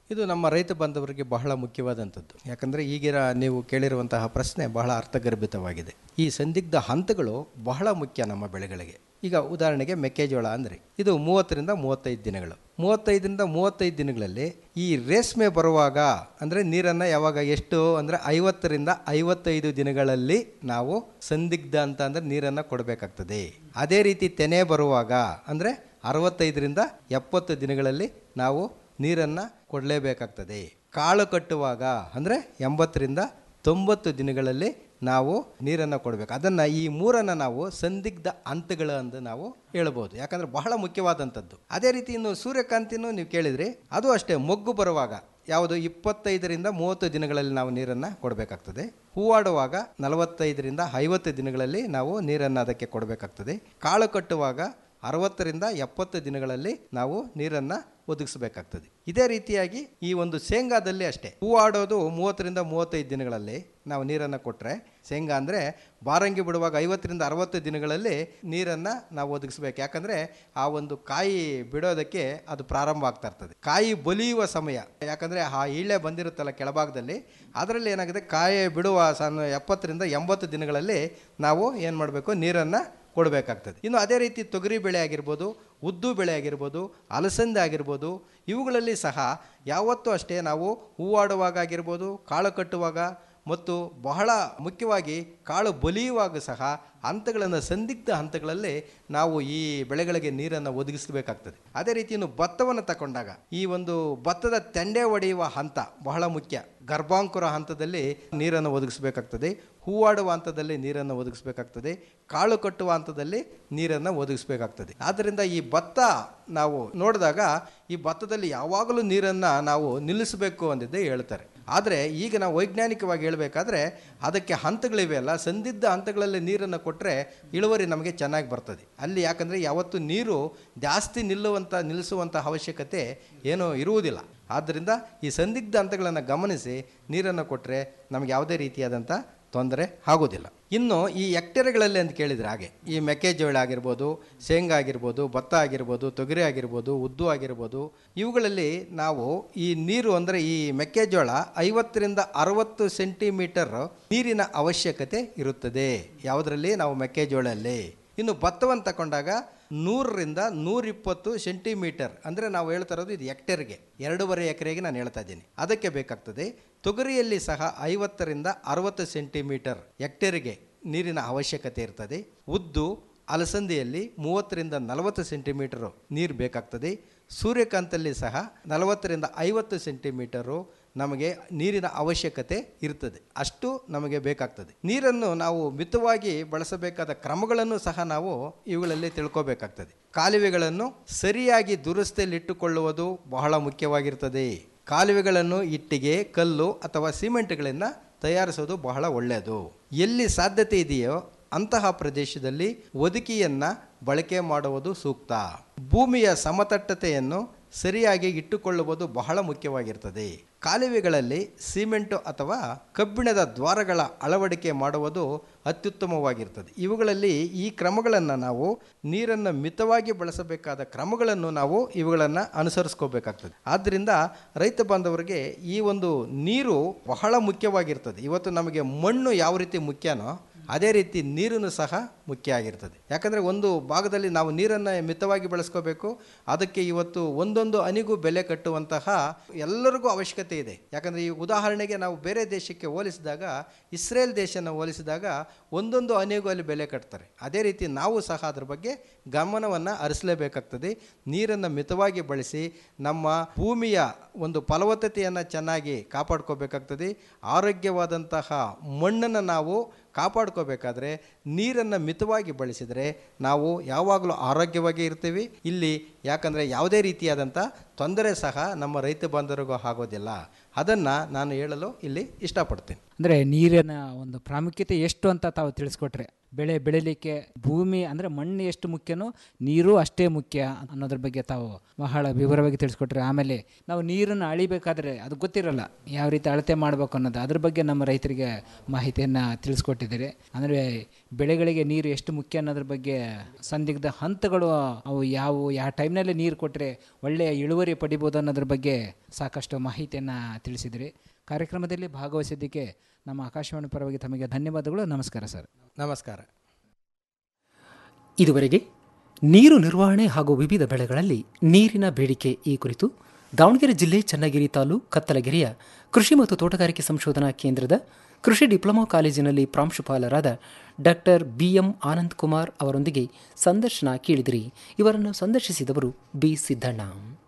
ಇದು ನಮ್ಮ ರೈತ ಬಾಂಧವರಿಗೆ ಬಹಳ ಮುಖ್ಯವಾದಂಥದ್ದು ಯಾಕಂದರೆ ಈಗಿನ ನೀವು ಕೇಳಿರುವಂತಹ ಪ್ರಶ್ನೆ ಬಹಳ ಅರ್ಥಗರ್ಭಿತವಾಗಿದೆ ಈ ಸಂದಿಗ್ಧ ಹಂತಗಳು ಬಹಳ ಮುಖ್ಯ ನಮ್ಮ ಬೆಳೆಗಳಿಗೆ ಈಗ ಉದಾಹರಣೆಗೆ ಮೆಕ್ಕೆಜೋಳ ಅಂದರೆ ಇದು ಮೂವತ್ತರಿಂದ ಮೂವತ್ತೈದು ದಿನಗಳು ಮೂವತ್ತೈದರಿಂದ ಮೂವತ್ತೈದು ದಿನಗಳಲ್ಲಿ ಈ ರೇಷ್ಮೆ ಬರುವಾಗ ಅಂದರೆ ನೀರನ್ನು ಯಾವಾಗ ಎಷ್ಟು ಅಂದರೆ ಐವತ್ತರಿಂದ ಐವತ್ತೈದು ದಿನಗಳಲ್ಲಿ ನಾವು ಸಂದಿಗ್ಧ ಅಂತ ಅಂದರೆ ನೀರನ್ನು ಕೊಡಬೇಕಾಗ್ತದೆ ಅದೇ ರೀತಿ ತೆನೆ ಬರುವಾಗ ಅಂದರೆ ಅರವತ್ತೈದರಿಂದ ಎಪ್ಪತ್ತು ದಿನಗಳಲ್ಲಿ ನಾವು ನೀರನ್ನು ಕೊಡಲೇಬೇಕಾಗ್ತದೆ ಕಾಳು ಕಟ್ಟುವಾಗ ಅಂದರೆ ಎಂಬತ್ತರಿಂದ ತೊಂಬತ್ತು ದಿನಗಳಲ್ಲಿ ನಾವು ನೀರನ್ನು ಕೊಡಬೇಕು ಅದನ್ನು ಈ ಮೂರನ್ನು ನಾವು ಸಂದಿಗ್ಧ ಹಂತಗಳು ಅಂತ ನಾವು ಹೇಳ್ಬೋದು ಯಾಕಂದರೆ ಬಹಳ ಮುಖ್ಯವಾದಂಥದ್ದು ಅದೇ ರೀತಿ ಇನ್ನು ಸೂರ್ಯಕಾಂತಿನೂ ನೀವು ಕೇಳಿದ್ರಿ ಅದು ಅಷ್ಟೇ ಮೊಗ್ಗು ಬರುವಾಗ ಯಾವುದು ಇಪ್ಪತ್ತೈದರಿಂದ ಮೂವತ್ತು ದಿನಗಳಲ್ಲಿ ನಾವು ನೀರನ್ನು ಕೊಡಬೇಕಾಗ್ತದೆ ಹೂವಾಡುವಾಗ ನಲವತ್ತೈದರಿಂದ ಐವತ್ತು ದಿನಗಳಲ್ಲಿ ನಾವು ನೀರನ್ನು ಅದಕ್ಕೆ ಕೊಡಬೇಕಾಗ್ತದೆ ಕಾಳು ಕಟ್ಟುವಾಗ ಅರವತ್ತರಿಂದ ಎಪ್ಪತ್ತು ದಿನಗಳಲ್ಲಿ ನಾವು ನೀರನ್ನು ಒದಗಿಸಬೇಕಾಗ್ತದೆ ಇದೇ ರೀತಿಯಾಗಿ ಈ ಒಂದು ಶೇಂಗಾದಲ್ಲಿ ಅಷ್ಟೇ ಹೂವಾಡೋದು ಮೂವತ್ತರಿಂದ ಮೂವತ್ತೈದು ದಿನಗಳಲ್ಲಿ ನಾವು ನೀರನ್ನು ಕೊಟ್ಟರೆ ಶೇಂಗಾ ಅಂದರೆ ಬಾರಂಗಿ ಬಿಡುವಾಗ ಐವತ್ತರಿಂದ ಅರವತ್ತು ದಿನಗಳಲ್ಲಿ ನೀರನ್ನು ನಾವು ಒದಗಿಸ್ಬೇಕು ಯಾಕಂದರೆ ಆ ಒಂದು ಕಾಯಿ ಬಿಡೋದಕ್ಕೆ ಅದು ಪ್ರಾರಂಭ ಆಗ್ತಾ ಇರ್ತದೆ ಕಾಯಿ ಬಲಿಯುವ ಸಮಯ ಯಾಕಂದರೆ ಆ ಇಳೆ ಬಂದಿರುತ್ತಲ್ಲ ಕೆಳಭಾಗದಲ್ಲಿ ಅದರಲ್ಲಿ ಏನಾಗಿದೆ ಕಾಯಿ ಬಿಡುವ ಸಣ್ಣ ಎಪ್ಪತ್ತರಿಂದ ಎಂಬತ್ತು ದಿನಗಳಲ್ಲಿ ನಾವು ಏನು ಮಾಡಬೇಕು ನೀರನ್ನು ಕೊಡಬೇಕಾಗ್ತದೆ ಇನ್ನು ಅದೇ ರೀತಿ ತೊಗರಿ ಬೆಳೆ ಆಗಿರ್ಬೋದು ಉದ್ದು ಬೆಳೆ ಆಗಿರ್ಬೋದು ಅಲಸಂದೆ ಆಗಿರ್ಬೋದು ಇವುಗಳಲ್ಲಿ ಸಹ ಯಾವತ್ತೂ ಅಷ್ಟೇ ನಾವು ಹೂವಾಡುವಾಗ ಆಗಿರ್ಬೋದು ಕಾಳು ಕಟ್ಟುವಾಗ ಮತ್ತು ಬಹಳ ಮುಖ್ಯವಾಗಿ ಕಾಳು ಬಲಿಯುವಾಗ ಸಹ ಹಂತಗಳನ್ನು ಸಂದಿಗ್ಧ ಹಂತಗಳಲ್ಲಿ ನಾವು ಈ ಬೆಳೆಗಳಿಗೆ ನೀರನ್ನು ಒದಗಿಸಬೇಕಾಗ್ತದೆ ಅದೇ ರೀತಿ ಇನ್ನು ಭತ್ತವನ್ನು ತಗೊಂಡಾಗ ಈ ಒಂದು ಭತ್ತದ ತೆಂಡೆ ಒಡೆಯುವ ಹಂತ ಬಹಳ ಮುಖ್ಯ ಗರ್ಭಾಂಕುರ ಹಂತದಲ್ಲಿ ನೀರನ್ನು ಒದಗಿಸಬೇಕಾಗ್ತದೆ ಹೂವಾಡುವ ಹಂತದಲ್ಲಿ ನೀರನ್ನು ಒದಗಿಸಬೇಕಾಗ್ತದೆ ಕಾಳು ಕಟ್ಟುವ ಹಂತದಲ್ಲಿ ನೀರನ್ನು ಒದಗಿಸಬೇಕಾಗ್ತದೆ ಆದ್ದರಿಂದ ಈ ಭತ್ತ ನಾವು ನೋಡಿದಾಗ ಈ ಭತ್ತದಲ್ಲಿ ಯಾವಾಗಲೂ ನೀರನ್ನು ನಾವು ನಿಲ್ಲಿಸಬೇಕು ಅಂದಿದ್ದೇ ಹೇಳ್ತಾರೆ ಆದರೆ ಈಗ ನಾವು ವೈಜ್ಞಾನಿಕವಾಗಿ ಹೇಳಬೇಕಾದ್ರೆ ಅದಕ್ಕೆ ಹಂತಗಳಿವೆ ಅಲ್ಲ ಸಂದಿದ್ಧ ಹಂತಗಳಲ್ಲಿ ನೀರನ್ನು ಕೊಟ್ಟರೆ ಇಳುವರಿ ನಮಗೆ ಚೆನ್ನಾಗಿ ಬರ್ತದೆ ಅಲ್ಲಿ ಯಾಕಂದರೆ ಯಾವತ್ತು ನೀರು ಜಾಸ್ತಿ ನಿಲ್ಲುವಂಥ ನಿಲ್ಲಿಸುವಂಥ ಅವಶ್ಯಕತೆ ಏನೂ ಇರುವುದಿಲ್ಲ ಆದ್ದರಿಂದ ಈ ಸಂದಿಗ್ಧ ಹಂತಗಳನ್ನು ಗಮನಿಸಿ ನೀರನ್ನು ಕೊಟ್ಟರೆ ನಮಗೆ ಯಾವುದೇ ರೀತಿಯಾದಂಥ ತೊಂದರೆ ಆಗೋದಿಲ್ಲ ಇನ್ನು ಈ ಎಕ್ಟೆರೆಗಳಲ್ಲಿ ಅಂತ ಕೇಳಿದರೆ ಹಾಗೆ ಈ ಮೆಕ್ಕೆಜೋಳ ಆಗಿರ್ಬೋದು ಶೇಂಗಾ ಆಗಿರ್ಬೋದು ಭತ್ತ ಆಗಿರ್ಬೋದು ತೊಗರಿ ಆಗಿರ್ಬೋದು ಉದ್ದು ಆಗಿರ್ಬೋದು ಇವುಗಳಲ್ಲಿ ನಾವು ಈ ನೀರು ಅಂದರೆ ಈ ಮೆಕ್ಕೆಜೋಳ ಐವತ್ತರಿಂದ ಅರವತ್ತು ಸೆಂಟಿಮೀಟರ್ ನೀರಿನ ಅವಶ್ಯಕತೆ ಇರುತ್ತದೆ ಯಾವುದರಲ್ಲಿ ನಾವು ಮೆಕ್ಕೆಜೋಳಲ್ಲಿ ಇನ್ನು ಭತ್ತವನ್ನು ತಗೊಂಡಾಗ ನೂರರಿಂದ ನೂರಿಪ್ಪತ್ತು ಸೆಂಟಿಮೀಟರ್ ಅಂದರೆ ನಾವು ಹೇಳ್ತಾ ಇರೋದು ಇದು ಎಕ್ಟೇರ್ಗೆ ಎರಡೂವರೆ ಎಕರೆಗೆ ನಾನು ಹೇಳ್ತಾ ಇದ್ದೀನಿ ಅದಕ್ಕೆ ಬೇಕಾಗ್ತದೆ ತೊಗರಿಯಲ್ಲಿ ಸಹ ಐವತ್ತರಿಂದ ಅರವತ್ತು ಸೆಂಟಿಮೀಟರ್ ಎಕ್ಟೇರ್ಗೆ ನೀರಿನ ಅವಶ್ಯಕತೆ ಇರ್ತದೆ ಉದ್ದು ಅಲಸಂದೆಯಲ್ಲಿ ಮೂವತ್ತರಿಂದ ನಲವತ್ತು ಸೆಂಟಿಮೀಟರು ನೀರು ಬೇಕಾಗ್ತದೆ ಸೂರ್ಯಕಾಂತಲ್ಲಿ ಸಹ ನಲವತ್ತರಿಂದ ಐವತ್ತು ಸೆಂಟಿಮೀಟರು ನಮಗೆ ನೀರಿನ ಅವಶ್ಯಕತೆ ಇರ್ತದೆ ಅಷ್ಟು ನಮಗೆ ಬೇಕಾಗ್ತದೆ ನೀರನ್ನು ನಾವು ಮಿತವಾಗಿ ಬಳಸಬೇಕಾದ ಕ್ರಮಗಳನ್ನು ಸಹ ನಾವು ಇವುಗಳಲ್ಲಿ ತಿಳ್ಕೋಬೇಕಾಗ್ತದೆ ಕಾಲುವೆಗಳನ್ನು ಸರಿಯಾಗಿ ದುರಸ್ತಿಯಲ್ಲಿಟ್ಟುಕೊಳ್ಳುವುದು ಬಹಳ ಮುಖ್ಯವಾಗಿರ್ತದೆ ಕಾಲುವೆಗಳನ್ನು ಇಟ್ಟಿಗೆ ಕಲ್ಲು ಅಥವಾ ಸಿಮೆಂಟ್ಗಳಿಂದ ತಯಾರಿಸೋದು ಬಹಳ ಒಳ್ಳೆಯದು ಎಲ್ಲಿ ಸಾಧ್ಯತೆ ಇದೆಯೋ ಅಂತಹ ಪ್ರದೇಶದಲ್ಲಿ ಒದುಕಿಯನ್ನು ಬಳಕೆ ಮಾಡುವುದು ಸೂಕ್ತ ಭೂಮಿಯ ಸಮತಟ್ಟತೆಯನ್ನು ಸರಿಯಾಗಿ ಇಟ್ಟುಕೊಳ್ಳುವುದು ಬಹಳ ಮುಖ್ಯವಾಗಿರ್ತದೆ ಕಾಲುವೆಗಳಲ್ಲಿ ಸಿಮೆಂಟು ಅಥವಾ ಕಬ್ಬಿಣದ ದ್ವಾರಗಳ ಅಳವಡಿಕೆ ಮಾಡುವುದು ಅತ್ಯುತ್ತಮವಾಗಿರ್ತದೆ ಇವುಗಳಲ್ಲಿ ಈ ಕ್ರಮಗಳನ್ನು ನಾವು ನೀರನ್ನು ಮಿತವಾಗಿ ಬಳಸಬೇಕಾದ ಕ್ರಮಗಳನ್ನು ನಾವು ಇವುಗಳನ್ನು ಅನುಸರಿಸ್ಕೋಬೇಕಾಗ್ತದೆ ಆದ್ದರಿಂದ ರೈತ ಬಾಂಧವರಿಗೆ ಈ ಒಂದು ನೀರು ಬಹಳ ಮುಖ್ಯವಾಗಿರ್ತದೆ ಇವತ್ತು ನಮಗೆ ಮಣ್ಣು ಯಾವ ರೀತಿ ಮುಖ್ಯನೋ ಅದೇ ರೀತಿ ನೀರನ್ನು ಸಹ ಮುಖ್ಯ ಆಗಿರ್ತದೆ ಯಾಕಂದರೆ ಒಂದು ಭಾಗದಲ್ಲಿ ನಾವು ನೀರನ್ನು ಮಿತವಾಗಿ ಬಳಸ್ಕೋಬೇಕು ಅದಕ್ಕೆ ಇವತ್ತು ಒಂದೊಂದು ಹನಿಗೂ ಬೆಲೆ ಕಟ್ಟುವಂತಹ ಎಲ್ಲರಿಗೂ ಅವಶ್ಯಕತೆ ಇದೆ ಯಾಕಂದರೆ ಈ ಉದಾಹರಣೆಗೆ ನಾವು ಬೇರೆ ದೇಶಕ್ಕೆ ಹೋಲಿಸಿದಾಗ ಇಸ್ರೇಲ್ ದೇಶನ ಹೋಲಿಸಿದಾಗ ಒಂದೊಂದು ಹನಿಗೂ ಅಲ್ಲಿ ಬೆಲೆ ಕಟ್ತಾರೆ ಅದೇ ರೀತಿ ನಾವು ಸಹ ಅದ್ರ ಬಗ್ಗೆ ಗಮನವನ್ನು ಹರಿಸಲೇಬೇಕಾಗ್ತದೆ ನೀರನ್ನು ಮಿತವಾಗಿ ಬಳಸಿ ನಮ್ಮ ಭೂಮಿಯ ಒಂದು ಫಲವತ್ತತೆಯನ್ನು ಚೆನ್ನಾಗಿ ಕಾಪಾಡ್ಕೋಬೇಕಾಗ್ತದೆ ಆರೋಗ್ಯವಾದಂತಹ ಮಣ್ಣನ್ನು ನಾವು ಕಾಪಾಡ್ಕೋಬೇಕಾದ್ರೆ ನೀರನ್ನು ಮಿತವಾಗಿ ಬಳಸಿದರೆ ನಾವು ಯಾವಾಗಲೂ ಆರೋಗ್ಯವಾಗಿ ಇರ್ತೀವಿ ಇಲ್ಲಿ ಯಾಕಂದರೆ ಯಾವುದೇ ರೀತಿಯಾದಂಥ ತೊಂದರೆ ಸಹ ನಮ್ಮ ರೈತ ಬಾಂಧವರಿಗೂ ಆಗೋದಿಲ್ಲ ಅದನ್ನು ನಾನು ಹೇಳಲು ಇಲ್ಲಿ ಇಷ್ಟಪಡ್ತೀನಿ ಅಂದರೆ ನೀರಿನ ಒಂದು ಪ್ರಾಮುಖ್ಯತೆ ಎಷ್ಟು ಅಂತ ತಾವು ತಿಳಿಸ್ಕೊಟ್ರೆ ಬೆಳೆ ಬೆಳಿಲಿಕ್ಕೆ ಭೂಮಿ ಅಂದರೆ ಮಣ್ಣು ಎಷ್ಟು ಮುಖ್ಯನೋ ನೀರು ಅಷ್ಟೇ ಮುಖ್ಯ ಅನ್ನೋದ್ರ ಬಗ್ಗೆ ತಾವು ಬಹಳ ವಿವರವಾಗಿ ತಿಳಿಸ್ಕೊಟ್ರೆ ಆಮೇಲೆ ನಾವು ನೀರನ್ನು ಅಳಿಬೇಕಾದ್ರೆ ಅದು ಗೊತ್ತಿರಲ್ಲ ಯಾವ ರೀತಿ ಅಳತೆ ಮಾಡಬೇಕು ಅನ್ನೋದು ಅದ್ರ ಬಗ್ಗೆ ನಮ್ಮ ರೈತರಿಗೆ ಮಾಹಿತಿಯನ್ನು ತಿಳಿಸ್ಕೊಟ್ಟಿದ್ದೀರಿ ಅಂದರೆ ಬೆಳೆಗಳಿಗೆ ನೀರು ಎಷ್ಟು ಮುಖ್ಯ ಅನ್ನೋದ್ರ ಬಗ್ಗೆ ಸಂದಿಗ್ಧ ಹಂತಗಳು ಅವು ಯಾವುವು ಯಾವ ಟೈಮ್ನಲ್ಲಿ ನೀರು ಕೊಟ್ಟರೆ ಒಳ್ಳೆಯ ಇಳುವರಿ ಪಡಿಬೋದು ಅನ್ನೋದ್ರ ಬಗ್ಗೆ ಸಾಕಷ್ಟು ಮಾಹಿತಿಯನ್ನು ತಿಳಿಸಿದಿರಿ ಕಾರ್ಯಕ್ರಮದಲ್ಲಿ ಭಾಗವಹಿಸಿದ್ದಕ್ಕೆ ನಮ್ಮ ಆಕಾಶವಾಣಿ ಪರವಾಗಿ ತಮಗೆ ಧನ್ಯವಾದಗಳು ನಮಸ್ಕಾರ ಸರ್ ನಮಸ್ಕಾರ ಇದುವರೆಗೆ ನೀರು ನಿರ್ವಹಣೆ ಹಾಗೂ ವಿವಿಧ ಬೆಳೆಗಳಲ್ಲಿ ನೀರಿನ ಬೇಡಿಕೆ ಈ ಕುರಿತು ದಾವಣಗೆರೆ ಜಿಲ್ಲೆ ಚನ್ನಗಿರಿ ತಾಲೂಕು ಕತ್ತಲಗಿರಿಯ ಕೃಷಿ ಮತ್ತು ತೋಟಗಾರಿಕೆ ಸಂಶೋಧನಾ ಕೇಂದ್ರದ ಕೃಷಿ ಡಿಪ್ಲೊಮಾ ಕಾಲೇಜಿನಲ್ಲಿ ಪ್ರಾಂಶುಪಾಲರಾದ ಡಾಕ್ಟರ್ ಬಿಎಂ ಆನಂದ್ ಕುಮಾರ್ ಅವರೊಂದಿಗೆ ಸಂದರ್ಶನ ಕೇಳಿದಿರಿ ಇವರನ್ನು ಸಂದರ್ಶಿಸಿದವರು ಬಿ ಸಿದ್ದಣ್ಣ